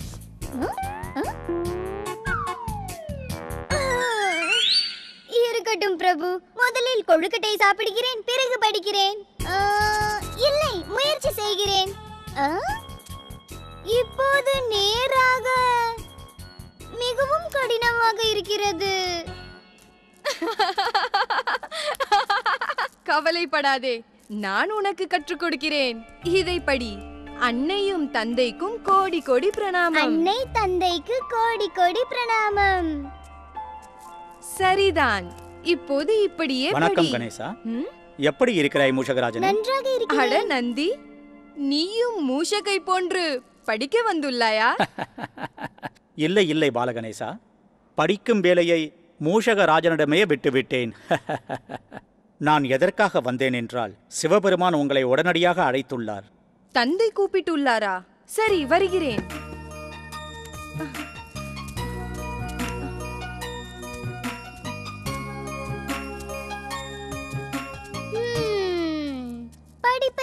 இருக்கட்டும் பிரபு முதலில் கொழுக்கட்டை சாப்பிடுகிறேன் பிறகு படிக்கிறேன் ஆ, இல்லை முயற்சி செய்கிறேன் ஆ? இப்போது நேராக மிகவும் கடினமாக இருக்கிறது கவலைப்படாதே நான் உனக்கு கற்றுக் கொடுக்கிறேன் இதை படி அன்னையும் தந்தைக்கும் கோடி கோடி பிரணாமம் அன்னை தந்தைக்கு கோடி கோடி பிரணாமம் சரிதான் இப்போது இப்படியே வணக்கம் படி கணேசா ம்? எப்படி இருக்கிறாய் மூஷகராஜன் நன்றாக அட இருக்கிறேன் நந்தி நீயும் மூஷகை போன்று படிக்க வந்துள்ளாயா இல்லை இல்லை பாலகணேசா படிக்கும் வேலையை மூஷகராஜனிடமே விட்டுவிட்டேன் நான் எதற்காக வந்தேன் என்றால் சிவபெருமான் உங்களை உடனடியாக அழைத்துள்ளார் தந்தை கூப்பிட்டுள்ளாரா சரி வருகிறேன்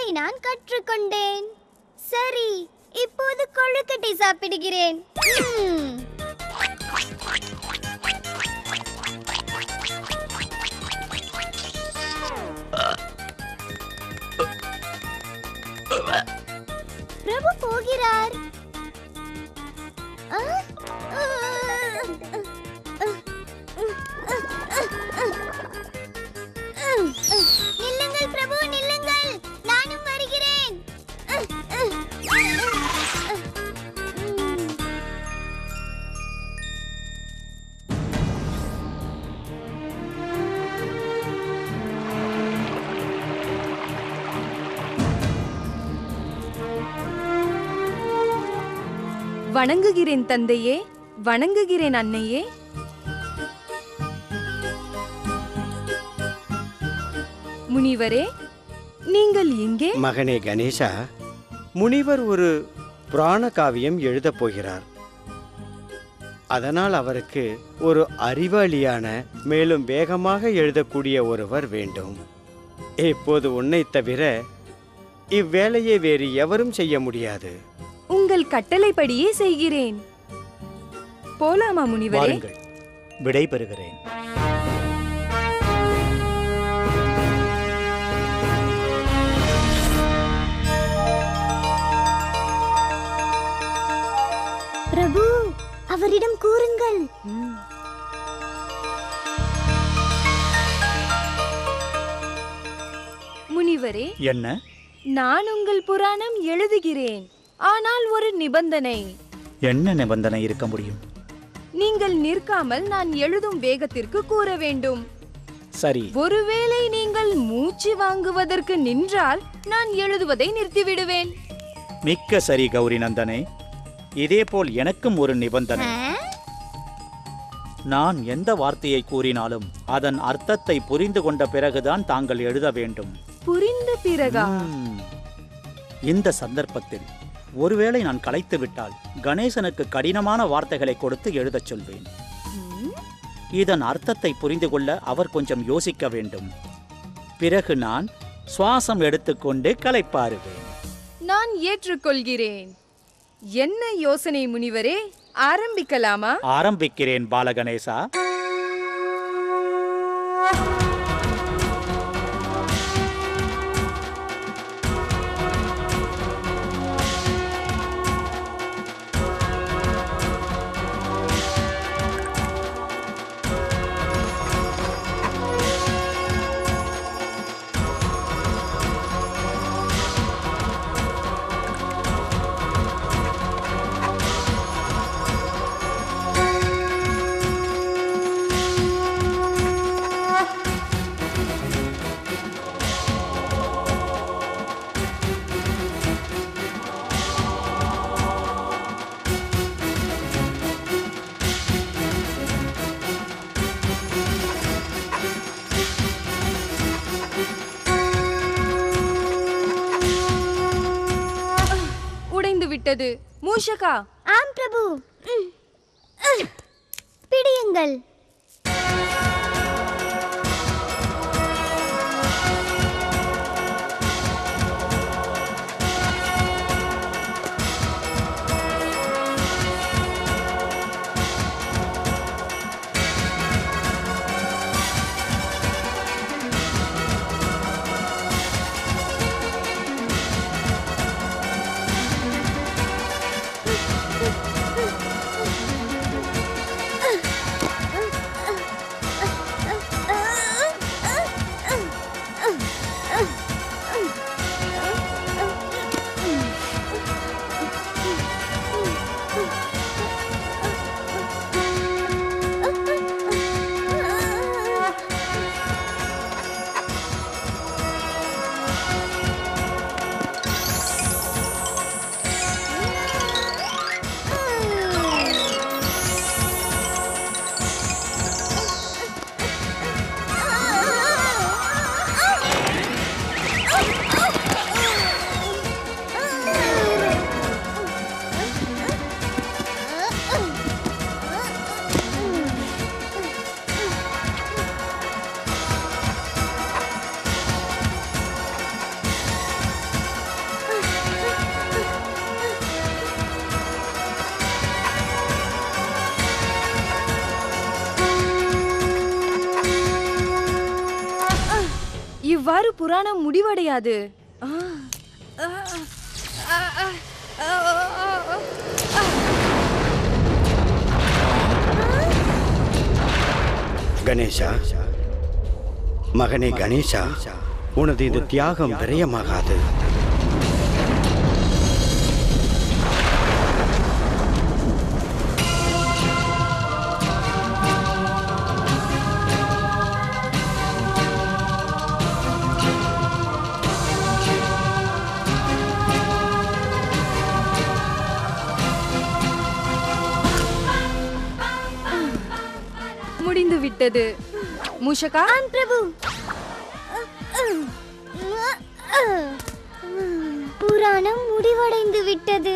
நான் கற்றுக்கொண்டேன் சரி இப்போது கொழுக்கட்டை சாப்பிடுகிறேன் ம். பிரபு போகிறார் ஆ? நில்லுங்கள் பிரபு நில்லுங்கள் நானும் வருகிறேன் வணங்குகிறேன் தந்தையே வணங்குகிறேன் அன்னையே முனிவரே நீங்கள் எங்கே மகனே கணேசா முனிவர் ஒரு புராண காவியம் எழுதப் போகிறார் அதனால் அவருக்கு ஒரு அறிவாளியான மேலும் வேகமாக எழுதக்கூடிய ஒருவர் வேண்டும் இப்போது உன்னைத் தவிர இவ்வேலையை வேறு எவரும் செய்ய முடியாது உங்கள் கட்டளைப்படியே செய்கிறேன் போலாமா முனிவரே வாருங்கள் விடை பெறுகிறேன் பிரபு அவரிடம் கூறுங்கள் முனிவரே என்ன நான் உங்கள் புராணம் எழுதுகிறேன் ஆனால் ஒரு நிபந்தனை என்ன நிபந்தனை இருக்க முடியும் நீங்கள் நிற்காமல் நான் எழுதும் வேகத்திற்கு கூற வேண்டும் சரி ஒருவேளை நீங்கள் மூச்சு வாங்குவதற்கு நின்றால் நான் எழுதுவதை நிறுத்திவிடுவேன் மிக்க சரி கௌரி நந்தனே இதேபோல் எனக்கும் ஒரு நிபந்தனை நான் எந்த வார்த்தையை கூறினாலும் அதன் அர்த்தத்தை புரிந்து கொண்ட பிறகுதான் தாங்கள் எழுத வேண்டும் புரிந்த பிறகா ம். இந்த சந்தர்ப்பத்தில் ஒருவேளை நான் கலைத்து விட்டால் கணேசனுக்கு கடினமான வார்த்தைகளை கொடுத்து எழுதச் சொல்வேன் ம், இதன் அர்த்தத்தை புரிந்து கொள்ள அவர் கொஞ்சம் யோசிக்க வேண்டும் பிறகு நான் சுவாசம் எடுத்துக்கொண்டு கலைப்பாருவேன் நான் ஏற்றுக்கொள்கிறேன் என்ன யோசனை முனிவரே ஆரம்பிக்கலாமா ஆரம்பிக்கிறேன் பாலகணேசா உடைந்து விட்டது மூஷகா ஆம் பிரபு ம். அஹ். பிடியுங்கள் இவ்வாறு புராணம் முடிவடையாது ஆ, ஆ, ஆ, ஆ, ஆ, ஆ, ஆ. கணேசா மகனே கணேசா உனது இந்த தியாகம் விரயமாகாது முடிந்து விட்டது மூஷகா ஆம் பிரபு புராணம் முடிவடைந்து விட்டது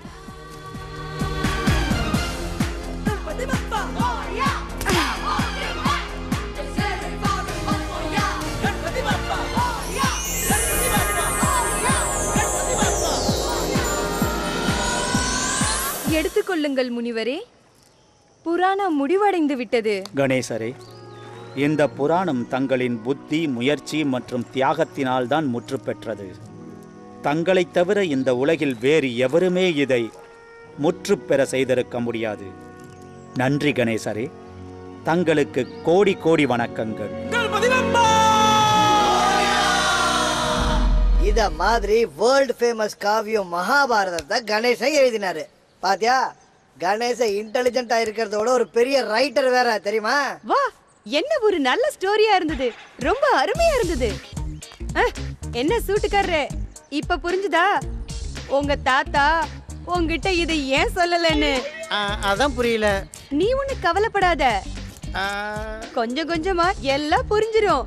எடுத்துக்கொள்ளுங்கள் முனிவரே புராணம் முடிவடைந்து விட்டது கணேசரே இந்த புராணம் தங்களின் புத்தி முயற்சி மற்றும் தியாகத்தினால் தான் முற்று பெற்றது தங்களைத் தவிர இந்த உலகில் வேறு எவருமே இதை முற்று பெற செய்திருக்க முடியாது நன்றி கணேசரே தங்களுக்கு கோடி கோடி வணக்கங்கள் இத மாதிரி வேர்ல்டு ஃபேமஸ் காவியம் மகாபாரதத்தை கணேசன் எழுதினாரு பாத்தியா கணேசன் இன்டெலிஜென்ட்டா இருக்கிறதோட ஒரு பெரிய ரைட்டர் வேற தெரியுமா வா என்ன ஒரு நல்ல ஸ்டோரியா இருந்தது ரொம்ப அருமையா இருந்தது அஹ், என்ன சூட்டுக்காரரே இப்ப புரிஞ்சுதா உங்க தாத்தா உங்ககிட்ட இதை ஏன் சொல்லலன்னு அதான் புரியல நீ ஒண்ணு கவலைப்படாத கொஞ்சம் கொஞ்சமா எல்லாம் புரிஞ்சிரும்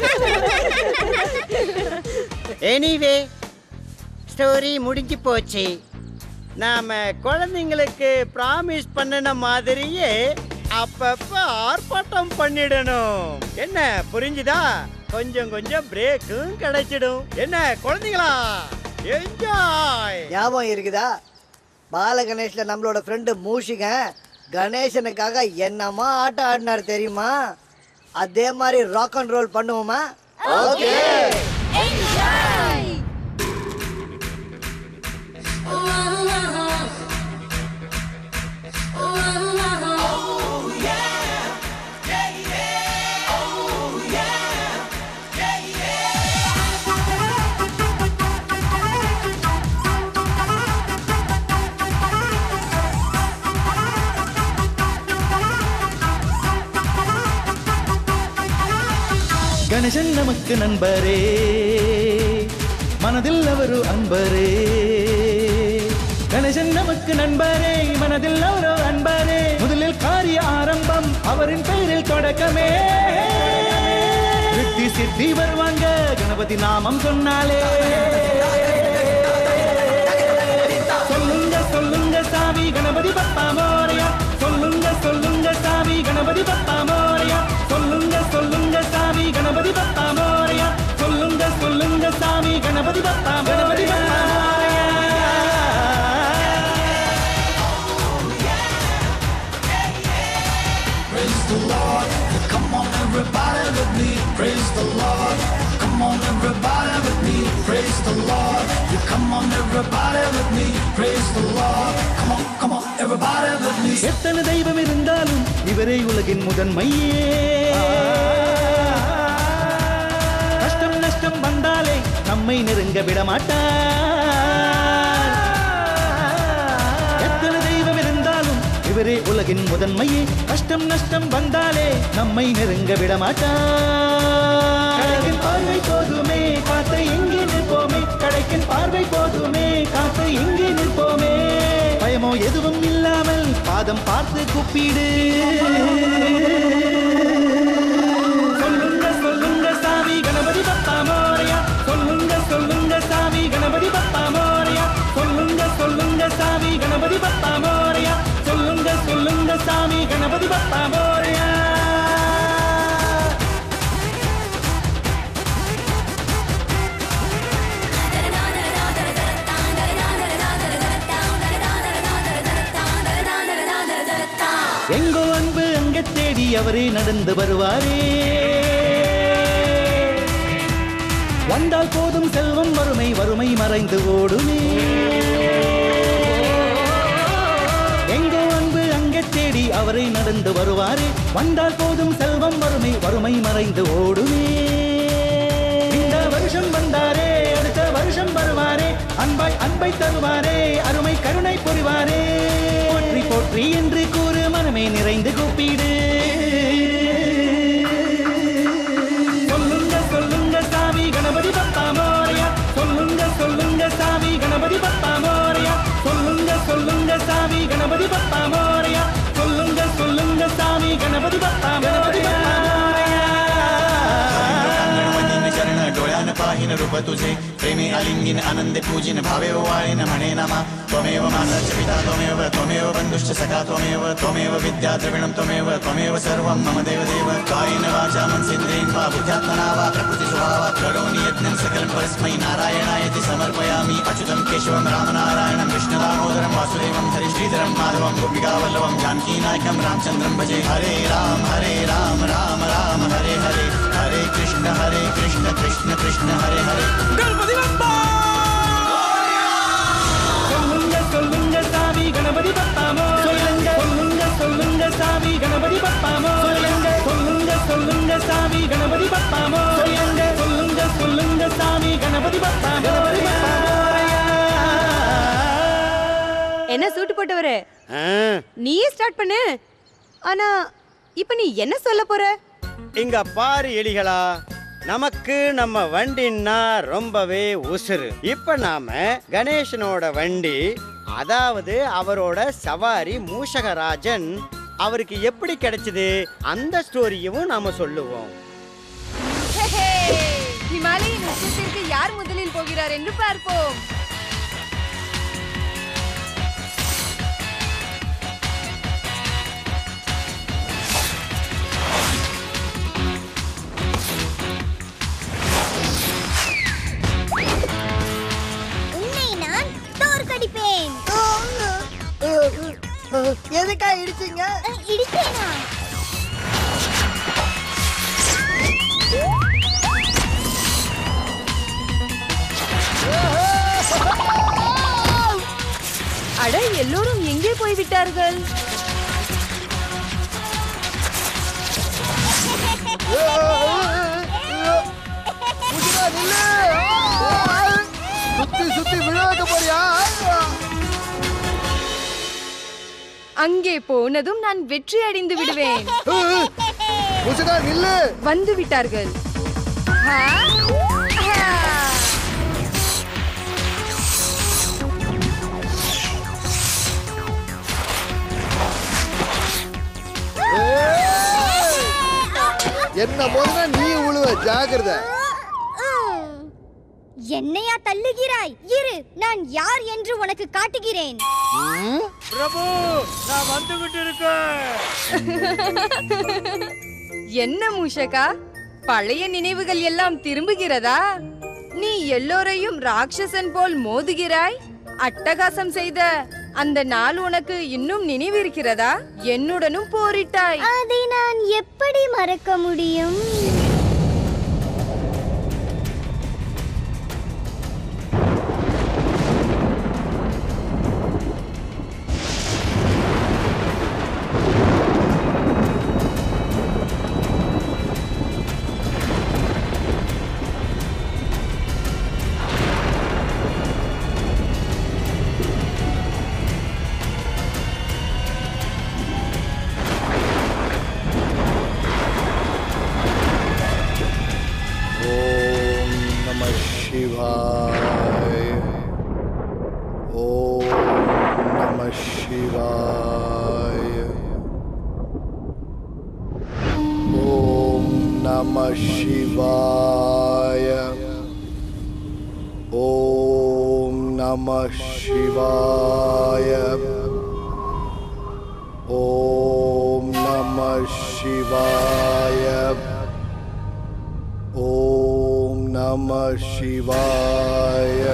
எனிவே ஸ்டோரி முடிஞ்சு போச்சு நாம குழந்தைங்களுக்கு ப்ராமிஸ் பண்ணின மாதிரியே அப்பப்ப ஆர்ப்பாட்டம் பண்ணிடணும் என்ன புரிஞ்சுதா கொஞ்சம் கொஞ்சம் பிரேக்கும் கிடைச்சிடும் என்ன குழந்தைங்களா என்ஜாய் ஞாபகம் இருக்குதா பால கணேஷ்ல நம்மளோட ஃப்ரெண்டு மூஷிகன் கணேசனுக்காக என்னமா ஆட்டம் ஆடினார் தெரியுமா அதே மாதிரி ராக் அண்ட் ரோல் பண்ணுவோமா ஓகே கணேசன் நமக்கு நண்பரே மனதில் அவரு அன்பரே கணேசன் நமக்கு நண்பரே மனதில் அவரோ அன்பரே முதலில் காரிய ஆரம்பம் அவரின் பெயரில் தொடக்கமே சித்தி சித்தி வருவாங்க கணபதி நாமம் சொன்னாலே சொல்லுங்க சொல்லுங்க சாமி கணபதி பப்பா மோரையா சொல்லுங்க சொல்லுங்க சாமி கணபதி பப்பா மோரையா சொல்லுங்க சொல்லுங்க சாமி கணபதி பப்பா மோரையா சொல்லுங்க சொல்லுங்க சாமி கணபதி பப்பா கணபதி பப்பா மோரையா எத்தனை தெய்வம் இருந்தாலும் இவரே உலகின் முதன்மையே கஷ்டம் நஷ்டம் வந்தாலே நம்மை நெருங்க விட மாட்டார் எத்தனை தெய்வம் இருந்தாலும் இவரே உலகின் முதன்மையே கஷ்டம் நஷ்டம் வந்தாலே நம்மை நெருங்க விட மாட்டார் கடைக்கின் பார்வை போதுமே காத்து எங்கே நிற்போமே கடைக்கின் பார்வை போதுமே காத்து எங்கே நிற்போமே பயமோ எதுவும் இல்லாமல் பாதம் பார்த்து குப்பிடு சொல்லுங்க சொல்லுங்க சாமி கணபதி பப்பா மோரையா சொல்லுங்க சொல்லுங்க சாமி கணபதி பப்பா மோரையா சொல்லுங்க சொல்லுங்க சாமி கணபதி பப்பா மோரையா சொல்லுங்க சொல்லுங்க சாமி கணபதி பப்பா மோரையா எங்கோ அன்பு அங்க தேடி அவரே நடந்து வருவாரே வந்தால் போதும் செல்வம் வறுமை வறுமை மறைந்து ஓடுமே எங்கே அன்பு அங்கே தேடி அவரை நடந்து வருவாரே வந்தால் போதும் செல்வம் வறுமை வறுமை மறைந்து ஓடுமே இந்த வருஷம் வந்தாரே அடுத்த வருஷம் வருவாரே அன்பாய் அன்பை தருவாரே அருமை கருணை புரிவாரே போற்றி போற்றி என்று கூறு மனமே நிறைந்து கூப்பிடு சொல்லுங்க சொல்லுங்க சாமி கணபதி பப்பா மோரையா சொல்லுங்க சொல்லுங்க சாமி கணபதி பப்பா மோரையா சொல்லுங்க சொல்லுங்க சாமி கணபதி பப்பா மோரையா சொல்லுங்க சொல்லுங்க சாமி கணபதி பப்பா மோரையா गणपतीन चरण डोळ्यान पाहिन रूप तुझे प्रेमी अलिंगिन आनंदे पूजिन भावे वाळीन म्हणे नमा त्वमेव माता च पिता त्वमेव त्वमेव बन्धुश्च सखा त्वमेव त्वमेव विद्या द्रविणं त्वमेव त्वमेव सर्वं मम देव देव कायेन वाचा मनसेन्द्रियेण वा बुद्ध्यात्मना वा प्रकृति स्वभावात् करोमि यज्ञं सकलं परस्मै नारायणायति समर्पयामि अच्युतं केशवं रामनारायणं कृष्णदामोदरं वासुदेवं हरि श्रीधरं माधवं गोपिकावल्लभं जानकीनायकं रामचन्द्रं भजे हरे राम हरे राम राम राम हरे हरे हरे कृष्ण हरे कृष्ण कृष्ण कृष्ण हरे हरे சொல்லுங்க சொல்லுங்க சாமி கணபதி பப்பாமோ சொல்லுங்க சொல்லுங்க சொல்லுங்க சாமி கணபதி பப்பாமோ சொல்லுங்க சொல்லுங்க சொல்லுங்க சாமி கணபதி பப்பாமோ சொல்லுங்க சொல்லுங்க சொல்லுங்க சாமி கணபதி பப்பா கணபதி என்ன சூட்டு போட்டவரு ஆ, நீயே ஸ்டார்ட் பண்ணு ஆனா இப்ப நீ என்ன சொல்ல போற இங்க பாரு எலிகளா நமக்கு நம்ம வண்டின்னா ரொம்பவே உசுறு இப்ப நாம கணேசனோட வண்டி அதாவது அவரோட சவாரி மூஷகராஜன் அவருக்கு எப்படி கிடைச்சது அந்த ஸ்டோரியவும் நாம சொல்லுவோம் ஹிமாலயன் உச்சத்திற்கு யார் முதலில் போகிறார் என்று பார்ப்போம் உன்னை நான் தோற்கடிப்பேன் எதுக்கா இடிச்சீங்க அஹ், இடித்தேனா அட எல்லோரும் எங்கே போய் விட்டார்கள் முஜிகா, நில்லு! ஆ! சுத்தி சுத்தி விழாக்க போறியா அங்கே போனதும் நான் வெற்றி அடைந்து விடுவேன் முஜிகா நில்லு வந்து விட்டார்கள் ஆ! ஆ! என்ன மோதினா நீ உழுவ ஜாகிரதை உம். என்னையா தள்ளுகிறாய் இரு நான் யார் என்று உனக்கு காட்டுகிறேன் பிரபு நான் வந்துகிட்டு இருக்கேன் என்ன மூஷகா பழைய நினைவுகள் எல்லாம் திரும்புகிறதா நீ எல்லோரையும் ராட்சசன் போல் மோதுகிறாய் அட்டகாசம் செய்த அந்த நாள் உனக்கு இன்னும் நினைவிருக்கிறதா என்னுடனும் போரிட்டாய் அதை நான் எப்படி மறக்க முடியும் ஓம் நம சிவாய ஓம் நம சிவாய ஓம் நம சிவாய ஓம் நம சிவாய ஓம் நம சிவாய ஓம் நம சிவாய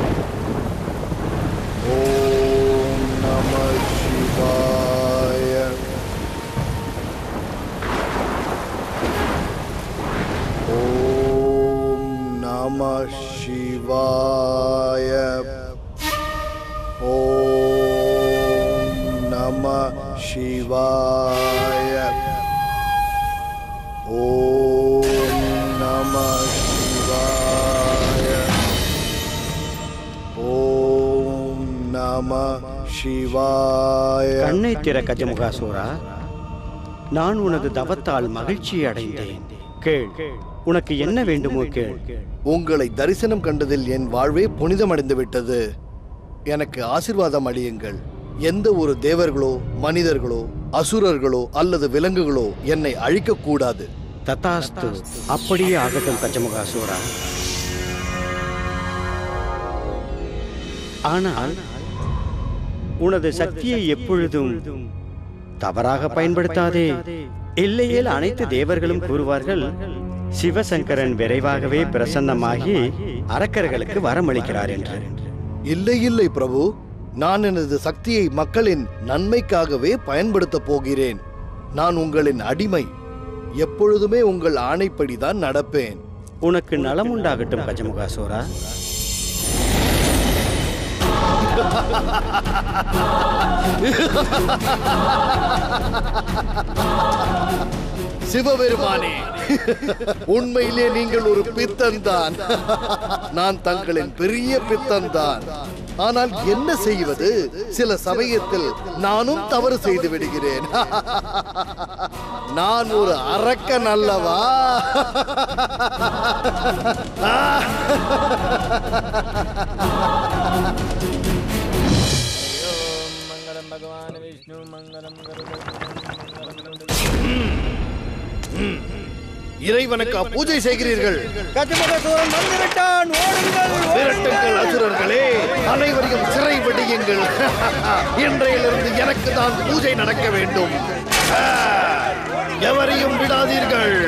ஓம் நம சிவாய ஓம் நம சிவாய ஓம் நம சிவாய ஓம் நம சிவாய ஓம் நம சிவாய கண்ணை திற கஜமுகாசூரா நான் உனது தவத்தால் மகிழ்ச்சி அடைந்தேன் கேள் உனக்கு என்ன வேண்டுமோ கேள் உங்களை தரிசனம் கண்டதில் என் வாழ்வே புனிதமடைந்து விட்டது எனக்கு ஆசிர்வாதம் அளியுங்கள் எந்த ஒரு தேவர்களோ மனிதர்களோ அசுரர்களோ அல்லது விலங்குகளோ என்னை அழிக்கக்கூடாது ததாஸ்து அப்படியே ஆகட்டும் கஜமுகாசூரா ஆனால் உனது சக்தியை எப்பொழுதும் தவறாக பயன்படுத்தாதே இல்லையேல் அனைத்து தேவர்களும் கூறுவார்கள் சிவசங்கரன் விரைவாகவே பிரசன்னமாகி அரக்கர்களுக்கு வரமளிக்கிறார் என்று இல்லை இல்லை பிரபு நான் எனது சக்தியை மக்களின் நன்மைக்காகவே பயன்படுத்தப் போகிறேன் நான் உங்களின் அடிமை எப்பொழுதுமே உங்கள் ஆணைப்படிதான் நடப்பேன் உனக்கு நலம் உண்டாகட்டும் கஜமுகாசூரா சிவபெருமானே உண்மையிலே நீங்கள் ஒரு பித்தன் தான் நான் தங்களின் பெரிய பித்தன் தான் ஆனால் என்ன செய்வது சில சமயத்தில் நானும் தவறு செய்து விடுகிறேன் நான் ஒரு அரக்கன் அல்லவா இறைவனுக்கு பூஜை செய்கிறீர்கள் கஜமுகாசூரன் வந்துவிட்டான் ஓடுங்கள் விரட்டுங்கள் அசுரர்களே அனைவரையும் சிறை விடியுங்கள் இன்றையிலிருந்து எனக்கு தான் பூஜை நடக்க வேண்டும் ஆ, எவரையும் விடாதீர்கள்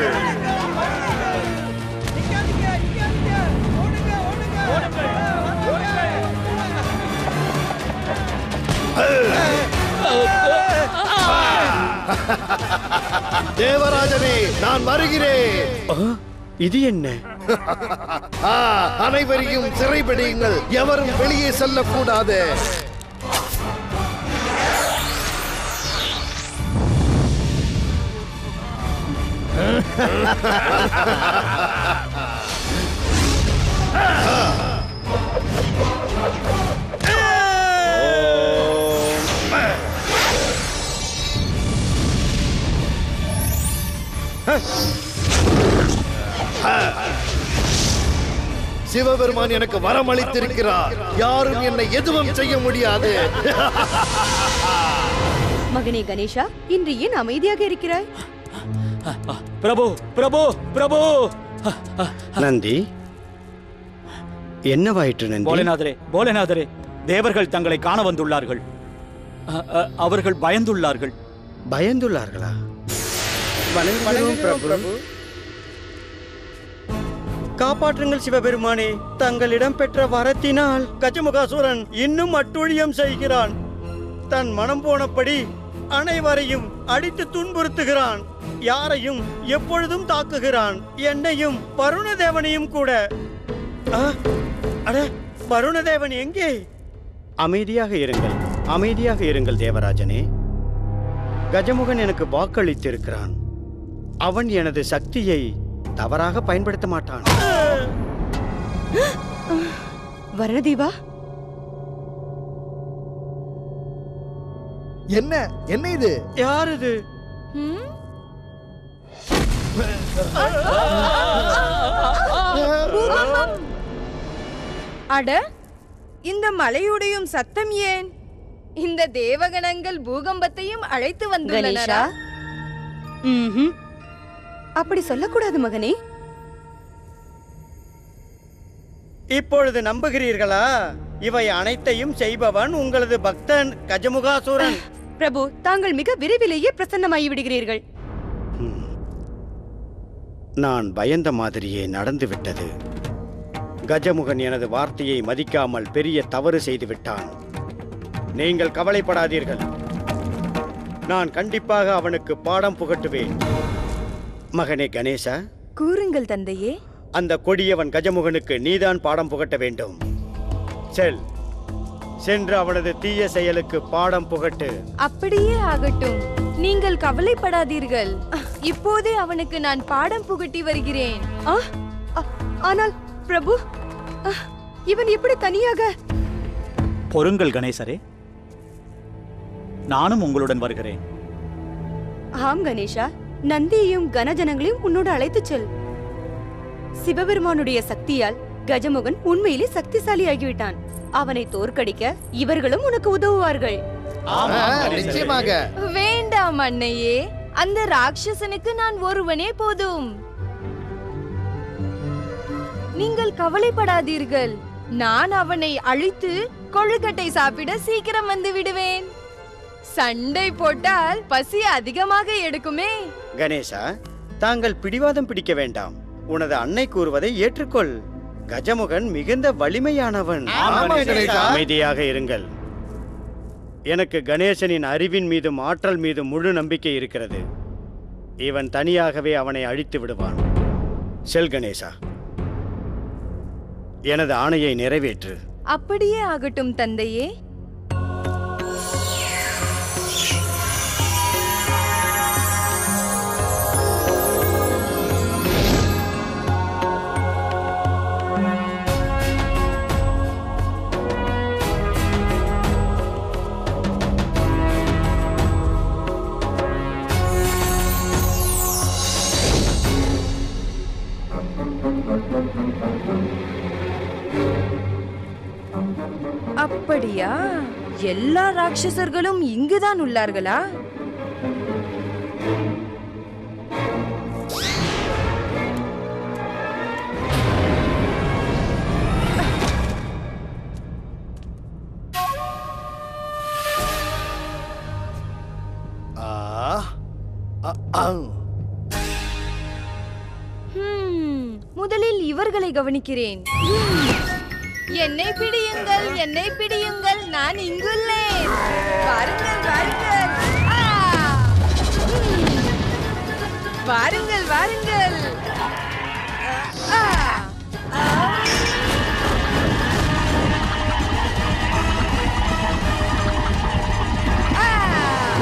தேவராஜனே நான் வருகிறேன் இது என்ன ஆ, அனைவரையும் சிறைபிடியுங்கள் எவரும் வெளியே செல்லக்கூடாது சிவபெருமான் எனக்கு வரம் அளித்திருக்கிறார் யாரும் என்னை எதுவும் செய்ய முடியாது மகனே கணேஷா இன்று ஏன் அமைதியாக இருக்கிறாய் பிரபு பிரபு பிரபு நந்தி என்னவாயிற்று நந்தி போலேநாதரே போலேநாதரே தேவர்கள் தங்களை காண வந்துள்ளார்கள் அ, அ, அவர்கள் பயந்துள்ளார்கள் பயந்துள்ளார்களா வணங்குகிறோம் பிரபு காப்பாற்றுங்கள் சிவபெருமானே தங்களிடம் பெற்ற வரத்தினால் கஜமுகாசுரன் இன்னும் அட்டுழியம் செய்கிறான் தன் மனம் போனபடி அனைவரையும் அடித்து துன்புறுத்துகிறான் யாரையும் எப்பொழுதும் தாக்குகிறான் என்னையும் வருணதேவனையும் கூட ஆ, அட வருணதேவன் எங்கே அமைதியாக இருங்கள் அமைதியாக இருங்கள் தேவராஜனே கஜமுகன் எனக்கு வாக்களித்திருக்கிறான் அவன் எனது சக்தியை தவறாக பயன்படுத்த மாட்டான் வரணதேவா என்ன என்ன இது யார் இது ம்? அட இந்த மலையுடையும் சத்தம் ஏன் இந்த தேவகணங்கள் பூகம்பத்தையும் அழைத்து கணேஷா வந்துள்ளனரா ம்ஹும். அப்படி சொல்லக்கூடாது மகனே இப்பொழுது நம்புகிறீர்களா இவை அனைத்தையும் செய்பவன் உங்களது பக்தன் கஜமுகாசுரன் பிரபு தாங்கள் மிக விரைவிலேயே பிரசன்னமாகி விடுகிறீர்கள் ம். நான் பயந்த மாதிரியே நடந்துவிட்டது கஜமுகன் எனது வார்த்தையை மதிக்காமல் பெரிய தவறு செய்து விட்டான் நீங்கள் கவலைப்படாதீர்கள் நான் கண்டிப்பாக அவனுக்கு பாடம் புகட்டுவேன் மகனே கணேசா கூறுங்கள் தந்தையே அந்த கொடியவன் கஜமுகனுக்கு நீதான் பாடம் புகட்ட வேண்டும் செல் சென்று அவனது தீய செயலுக்கு பாடம் புகட்டு அப்படியே ஆகட்டும் நீங்கள் கவலைப்படாதீர்கள் இப்போதே அவனுக்கு நான் பாடம் புகட்டி வருகிறேன் ஆ, ஆ, ஆனால் பிரபு ஆ, இவன் எப்படி தனியாக பொறுங்கள் கணேசரே நானும் உங்களுடன் வருகிறேன் ஆம் கணேஷா நந்தியையும் கனஜனங்களையும் உன்னோடு அழைத்துச் செல் சிவபெருமானுடைய சக்தியால் கஜமுகன் உண்மையிலே சக்திசாலியாகிவிட்டான் அவனை தோற்கடிக்க இவர்களும் உனக்கு உதவுவார்கள் ஆ, நிச்சயமாக வேண்டாம் அன்னையே அந்த ராட்சசனுக்கு நான் ஒருவனே போதும் நீங்கள் கவலைப்படாதீர்கள் நான் அவனை அழித்து கொழுக்கட்டை சாப்பிட சீக்கிரம் வந்து விடுவேன் சண்டை போட்டால் பசி அதிகமாக எடுக்குமே கணேசா தாங்கள் பிடிவாதம் பிடிக்க வேண்டாம் உனது அன்னை கூறுவதை ஏற்றுக்கொள் கஜமுகன் மிகுந்த வலிமையானவன் ஆமா, கணேசா. அமைதியாக இருங்கள் எனக்கு கணேசனின் அறிவின் மீதும் ஆற்றல் மீதும் முழு நம்பிக்கை இருக்கிறது இவன் தனியாகவே அவனை அழித்து விடுவான் செல் கணேசா எனது ஆணையை நிறைவேற்று அப்படியே ஆகட்டும் தந்தையே அப்படியா எல்லா ராட்சசர்களும் இங்குதான் உள்ளார்களா ஆ, அ, அங். ஹம், முதலில் இவர்களை கவனிக்கிறேன் ஹம். என்னை பிடியுங்கள் என்னை பிடியுங்கள் நான் இங்குள்ளேன் வாருங்கள் வாருங்கள் ஆ! ஹம். வாருங்கள் வாருங்கள் ஆ! ஆ! ஆ!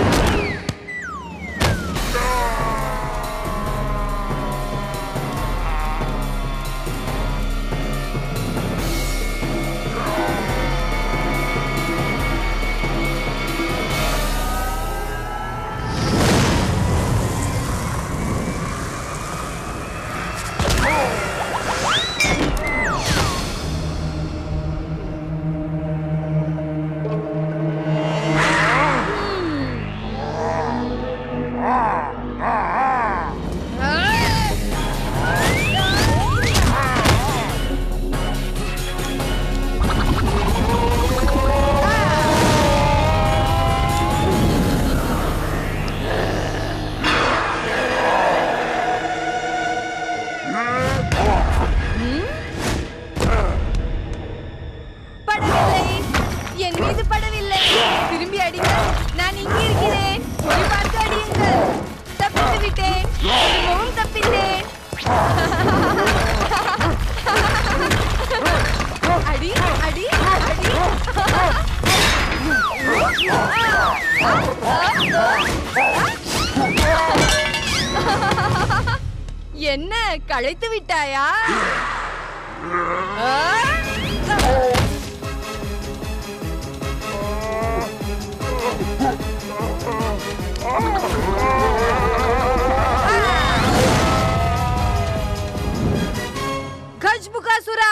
படவில்லை என் மீது படவில்லை திரும்பி அடிங்கள் நான் இங்கே இருக்கிறேன் குறி பார்த்து அடியுங்கள் தப்பித்து விட்டேன் திரும்பவும் தப்பித்தேன் அடி அடி அடி என்ன களைத்து விட்டாயா ஆ? கஜ்புகாசுரா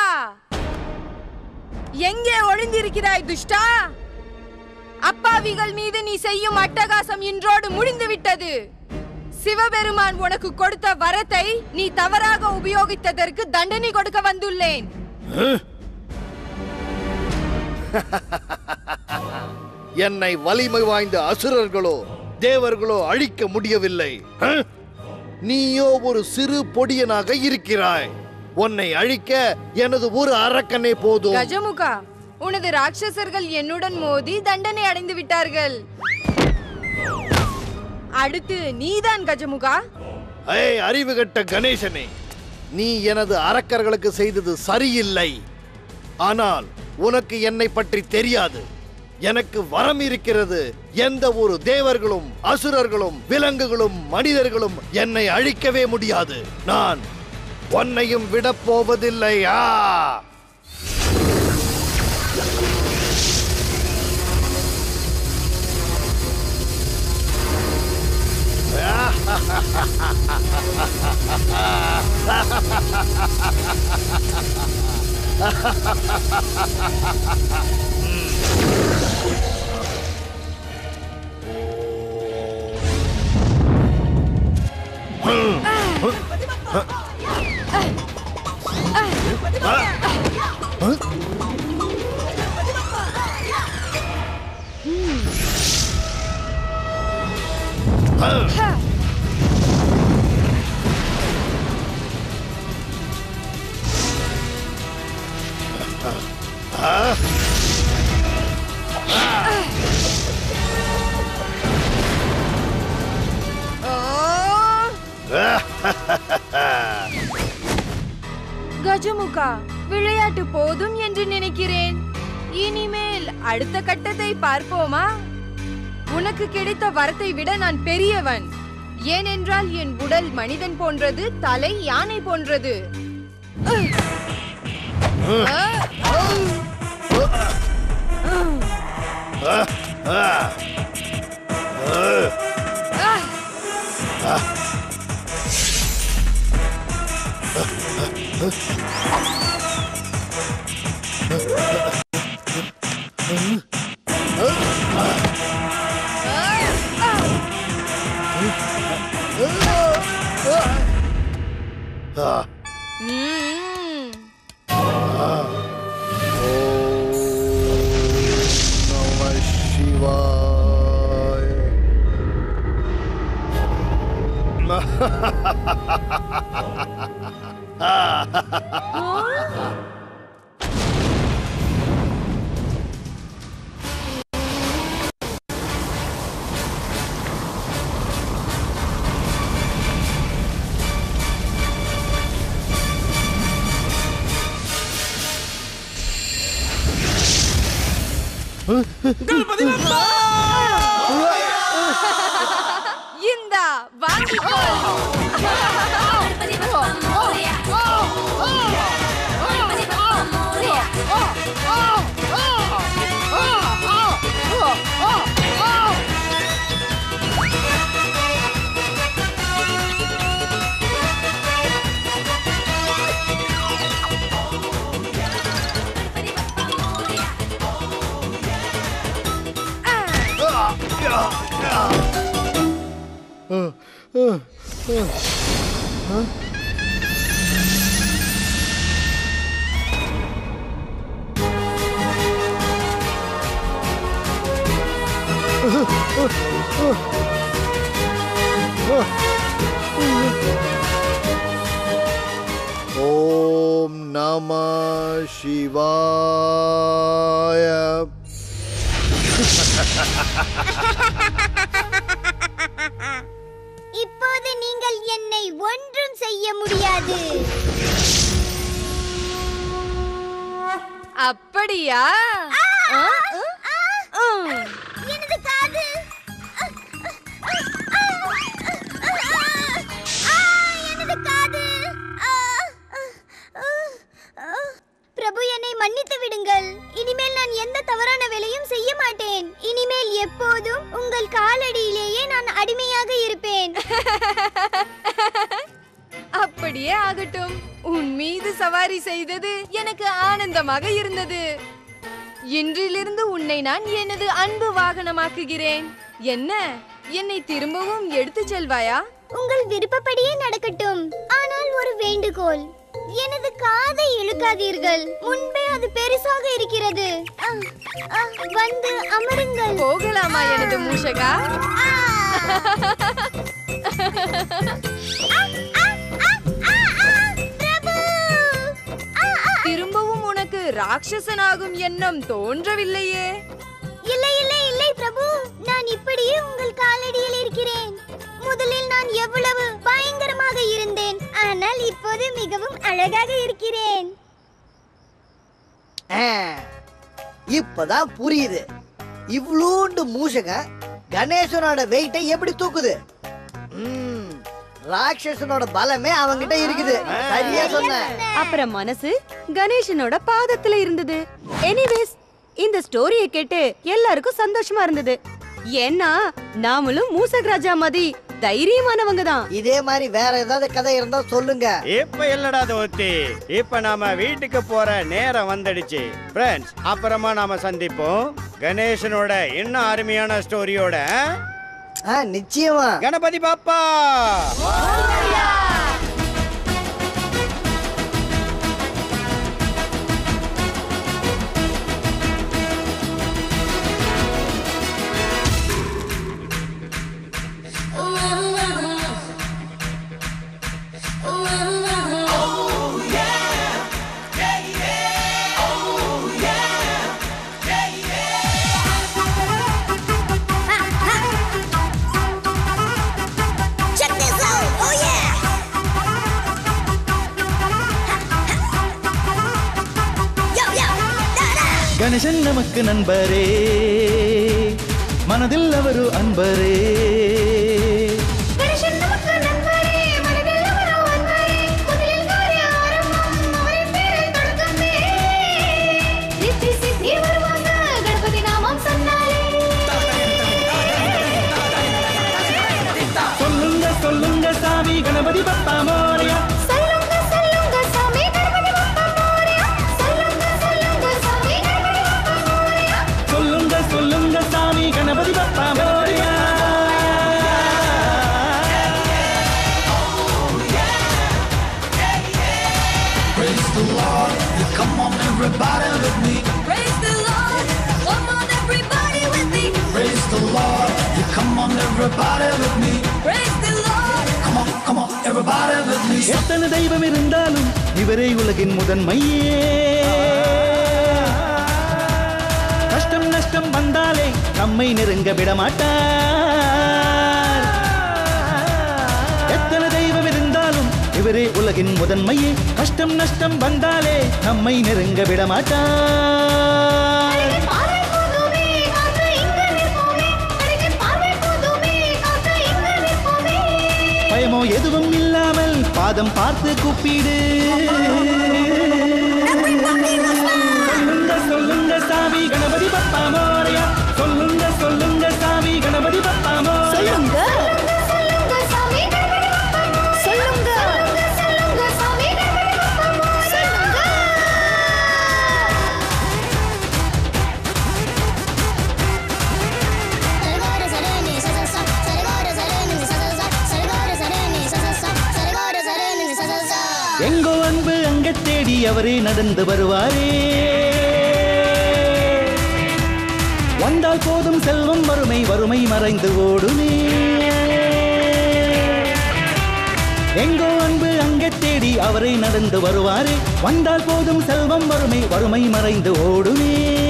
எங்கே ஒளிந்திருக்கிறாய் துஷ்டா அப்பாவிகள் மீது நீ செய்யும் அட்டகாசம் இன்றோடு முடிந்து விட்டது சிவபெருமான் உனக்கு கொடுத்த வரத்தை நீ தவறாக உபயோகித்ததற்கு தண்டனை கொடுக்க வந்துள்ளேன் என்னை வலிமை வாய்ந்த அசுரர்களோ தேவர்களோ அழிக்க முடியவில்லை ஹ? நீயோ ஒரு சிறு பொடியனாக இருக்கிறாய் உன்னை அழிக்க எனது ஒரு அரக்கனே போதும் கஜமுகா உனது ராட்சசர்கள் என்னுடன் மோதி தண்டனை அடைந்து விட்டார்கள் அடுத்து நீதான் கஜமுகா ஏய் அறிவு கட்ட கணேசனே நீ எனது அரக்கர்களுக்கு செய்தது சரியில்லை ஆனால் உனக்கு என்னை பற்றி தெரியாது எனக்கு வரம் இருக்கிறது எந்த ஒரு தேவர்களும் அசுரர்களும் விலங்குகளும் மனிதர்களும் என்னை அழிக்கவே முடியாது நான் உன்னையும் விடப் போவதில்லையா கஜமுகா விளையாட்டு போதும் என்று நினைக்கிறேன் இனிமேல் அடுத்த கட்டத்தை பார்ப்போமா உனக்கு கிடைத்த வரத்தை விட நான் பெரியவன் ஏனென்றால் என் உடல் மனிதன் போன்றது தலை யானை போன்றது அஹ். அஹ். அஹ். ம். நம சிவாய இந்தா வாங்கிக்கோ ஓம் நம சிவாய இப்போது நீங்கள் என்னை ஒன்றும் செய்ய முடியாது அப்படியா ஆ? ம். எனது காது ஆ, எனது காது ஆ, பிரபு என்னை மன்னித்து விடுங்கள் இனிமேல் நான் எந்த தவறான வேலையும் செய்ய மாட்டேன் இனிமேல் எப்போதும் உங்கள் காலடியிலேயே நான் அடிமையாக இருப்பேன் அப்படியே ஆகட்டும் உன் மீது சவாரி செய்தது எனக்கு ஆனந்தமாக இருந்தது இன்றிலிருந்து உன்னை நான் எனது அன்பு வாகனமாக்குகிறேன் என்ன என்னை திரும்பவும் எடுத்துச் செல்வாயா உங்கள் விருப்பப்படியே நடக்கட்டும் ஆனால் ஒரு வேண்டுகோள் எனது காதை இழுக்காதீர்கள் முன்பே அது பெருசாக இருக்கிறது அ, அ, வந்து அமருங்கள் போகலாமா எனது மூஷகா ஆ. ஆ, ஆ, ஆ, ஆ, ஆ, பிரபு ஆ, ஆ. திரும்பவும் உனக்கு ராட்சசனாகும் எண்ணம் தோன்றவில்லையே இல்லை இல்லை இல்லை பிரபு பிரபு நான் இப்படியே உங்கள் காலடியில் இருக்கிறேன் முதலில் நான் எவ்வளவு பயங்கரமாக இருந்தேன் ஆனால் இப்போது மிகவும் அழகாக இருக்கிறேன் ஆ, இப்பதான் புரியுது இவ்வளோண்டு மூஷக கணேசனோட வெயிட்டை எப்படி தூக்குது ம், ராட்சசனோட பலமே அவங்கிட்ட இருக்குது சரியா சொன்ன அப்புறம் மனசு கணேசனோட பாதத்துல இருந்தது எனிவேஸ் இந்த ஸ்டோரியை கேட்டு எல்லாருக்கும் சந்தோஷமா இருந்தது ஏன்னா நாமளும் மூசக் ராஜா மாதிரி தைரியமானவங்க தான் இதே மாதிரி வேற ஏதாவது கதை இருந்தா சொல்லுங்க இப்ப இல்லடா தோத்தி இப்ப நாம வீட்டுக்கு போற நேரம் வந்துடுச்சு ஃப்ரெண்ட்ஸ் அப்புறமா நாம சந்திப்போம் கணேசனோட இன்னும் அருமையான ஸ்டோரியோட ஆ, நிச்சயமா கணபதி பாப்பா Check this out. Oh yeah. Yo yo. Da da. Ganesan நமக்கு நண்பரே மனதில் அவரு அன்பரே கணேசன் நமக்கு நண்பரே மனதில் அவரோ அன்பரே முதலில் காரிய ஆரம்பம் அவரின் பேரில் தொடக்கமே சித்தி சித்தி வருவாங்க கணபதி நாமம் சொன்னாலே சொல்லுங்க சொல்லுங்க சாமி கணபதி பப்பா மோரையா சொல்லுங்க சொல்லுங்க சாமி கணபதி பப்பா மோரியா சொல்லுங்க சொல்லுங்க சாமி கணபதி பப்பா மோரியா சொல்லுங்க சொல்லுங்க சாமி கணபதி பப்பா மோரையா Praise the Lord. Come on everybody with me. Praise the Lord. எத்தனை தெய்வம் இருந்தாலும் இவரே உலகின் முதன்மையே கஷ்டம் நஷ்டம் வந்தாலே நம்மை நெருங்க விட மாட்டார் எத்தனை தெய்வம் இருந்தாலும் இவரே உலகின் முதன்மையே கஷ்டம் நஷ்டம் வந்தாலே நம்மை நெருங்க விட மாட்டார் பார்வை போதுமே காத்து இங்க நிற்போமே அழகின் பார்வை போதுமே காத்து இங்க நிற்போமே பயமோ எதுவும் இல்லாமல் பாதம் பார்த்து கூப்பிடு சொல்லுங்க சொல்லுங்க சாமி கணபதி பப்பா மோரையா சொல்லுங்க சொல்லுங்க சாமி கணபதி பப்பா மோரையா சொல்லுங்க சொல்லுங்க சாமி கணபதி பப்பா சொல்லுங்க சொல்லுங்க சாமி கணபதி பப்பா சொல்லுங்க எங்கோ அன்பு அங்க தேடி அவரே நடந்து வருவாரே வந்தால் போதும் செல்வம் வறுமை வறுமை மறைந்து ஓடுமே எங்கோ அன்பு அங்கே தேடி அவரை நடந்து வருவாரே வந்தால் போதும் செல்வம் வறுமை வறுமை மறைந்து ஓடுமே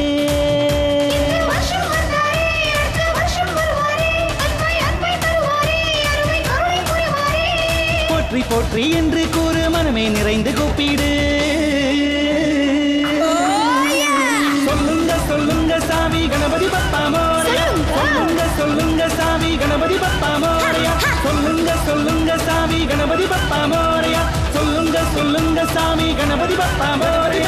வருஷம் வந்தாரே அடுத்த வருஷம் வருவாரே அன்பை அன்பை தருவாரே அருமை கருணை புரிவாரே போற்றி போற்றி என்று கூறு மனமே நிறைந்து கூப்பிடு சொல்லுங்க சொல்லுங்க சாமி கணபதி பப்பா மோரையா சொல்லுங்க சொல்லுங்க சாமி கணபதி பப்பா மோரையா சொல்லுங்க சொல்லுங்க சாமி கணபதி பப்பா மோரையா சொல்லுங்க சொல்லுங்க சாமி கணபதி பப்பா மோரையா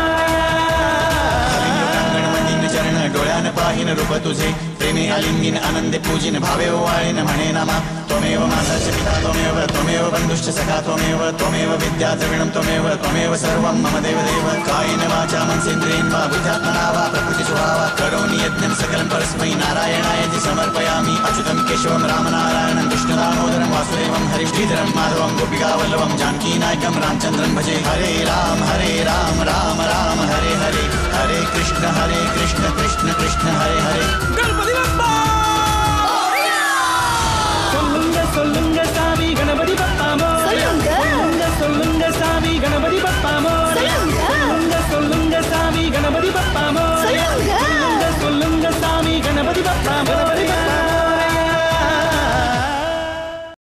गणमतीन चरण डोळ्यान पाहिन रूप तुझे प्रेमे आलिंगिन आनंदे पूजिन भावे ओवाळीन म्हणे नामा त्वमेव माताच पिता त्वमेव त्वमेव बंधुश्च सखा त्वमेव त्वमेव विद्या द्रविणं त्वमेव त्वमेव सर्वं मम देवदेव कायेन वाचा मनसेन्द्रियेण वा बुद्ध्यात्मना वा प्रकृतिस्वभावा करोमि यज्ञं सकलं परस्मै नारायणाय ति समर्पयामि अच्युतं केशवं रामनारायणं विष्णुदामोदरं वासुदेवं हरिश्रीधरं माधवं गोपिकावल्लभं जानकीनायकं रामचन्द्रं भजे हरे राम हरे राम राम राम हरे हरे हरे कृष्ण हरे कृष्ण कृष्ण कृष्ण हरे हरे சொல்லுங்க சொல்லுங்க சாமி கணபதி பப்பா மோரையா சொல்லுங்க சொல்லுங்க சாமி கணபதி பப்பா மோரையா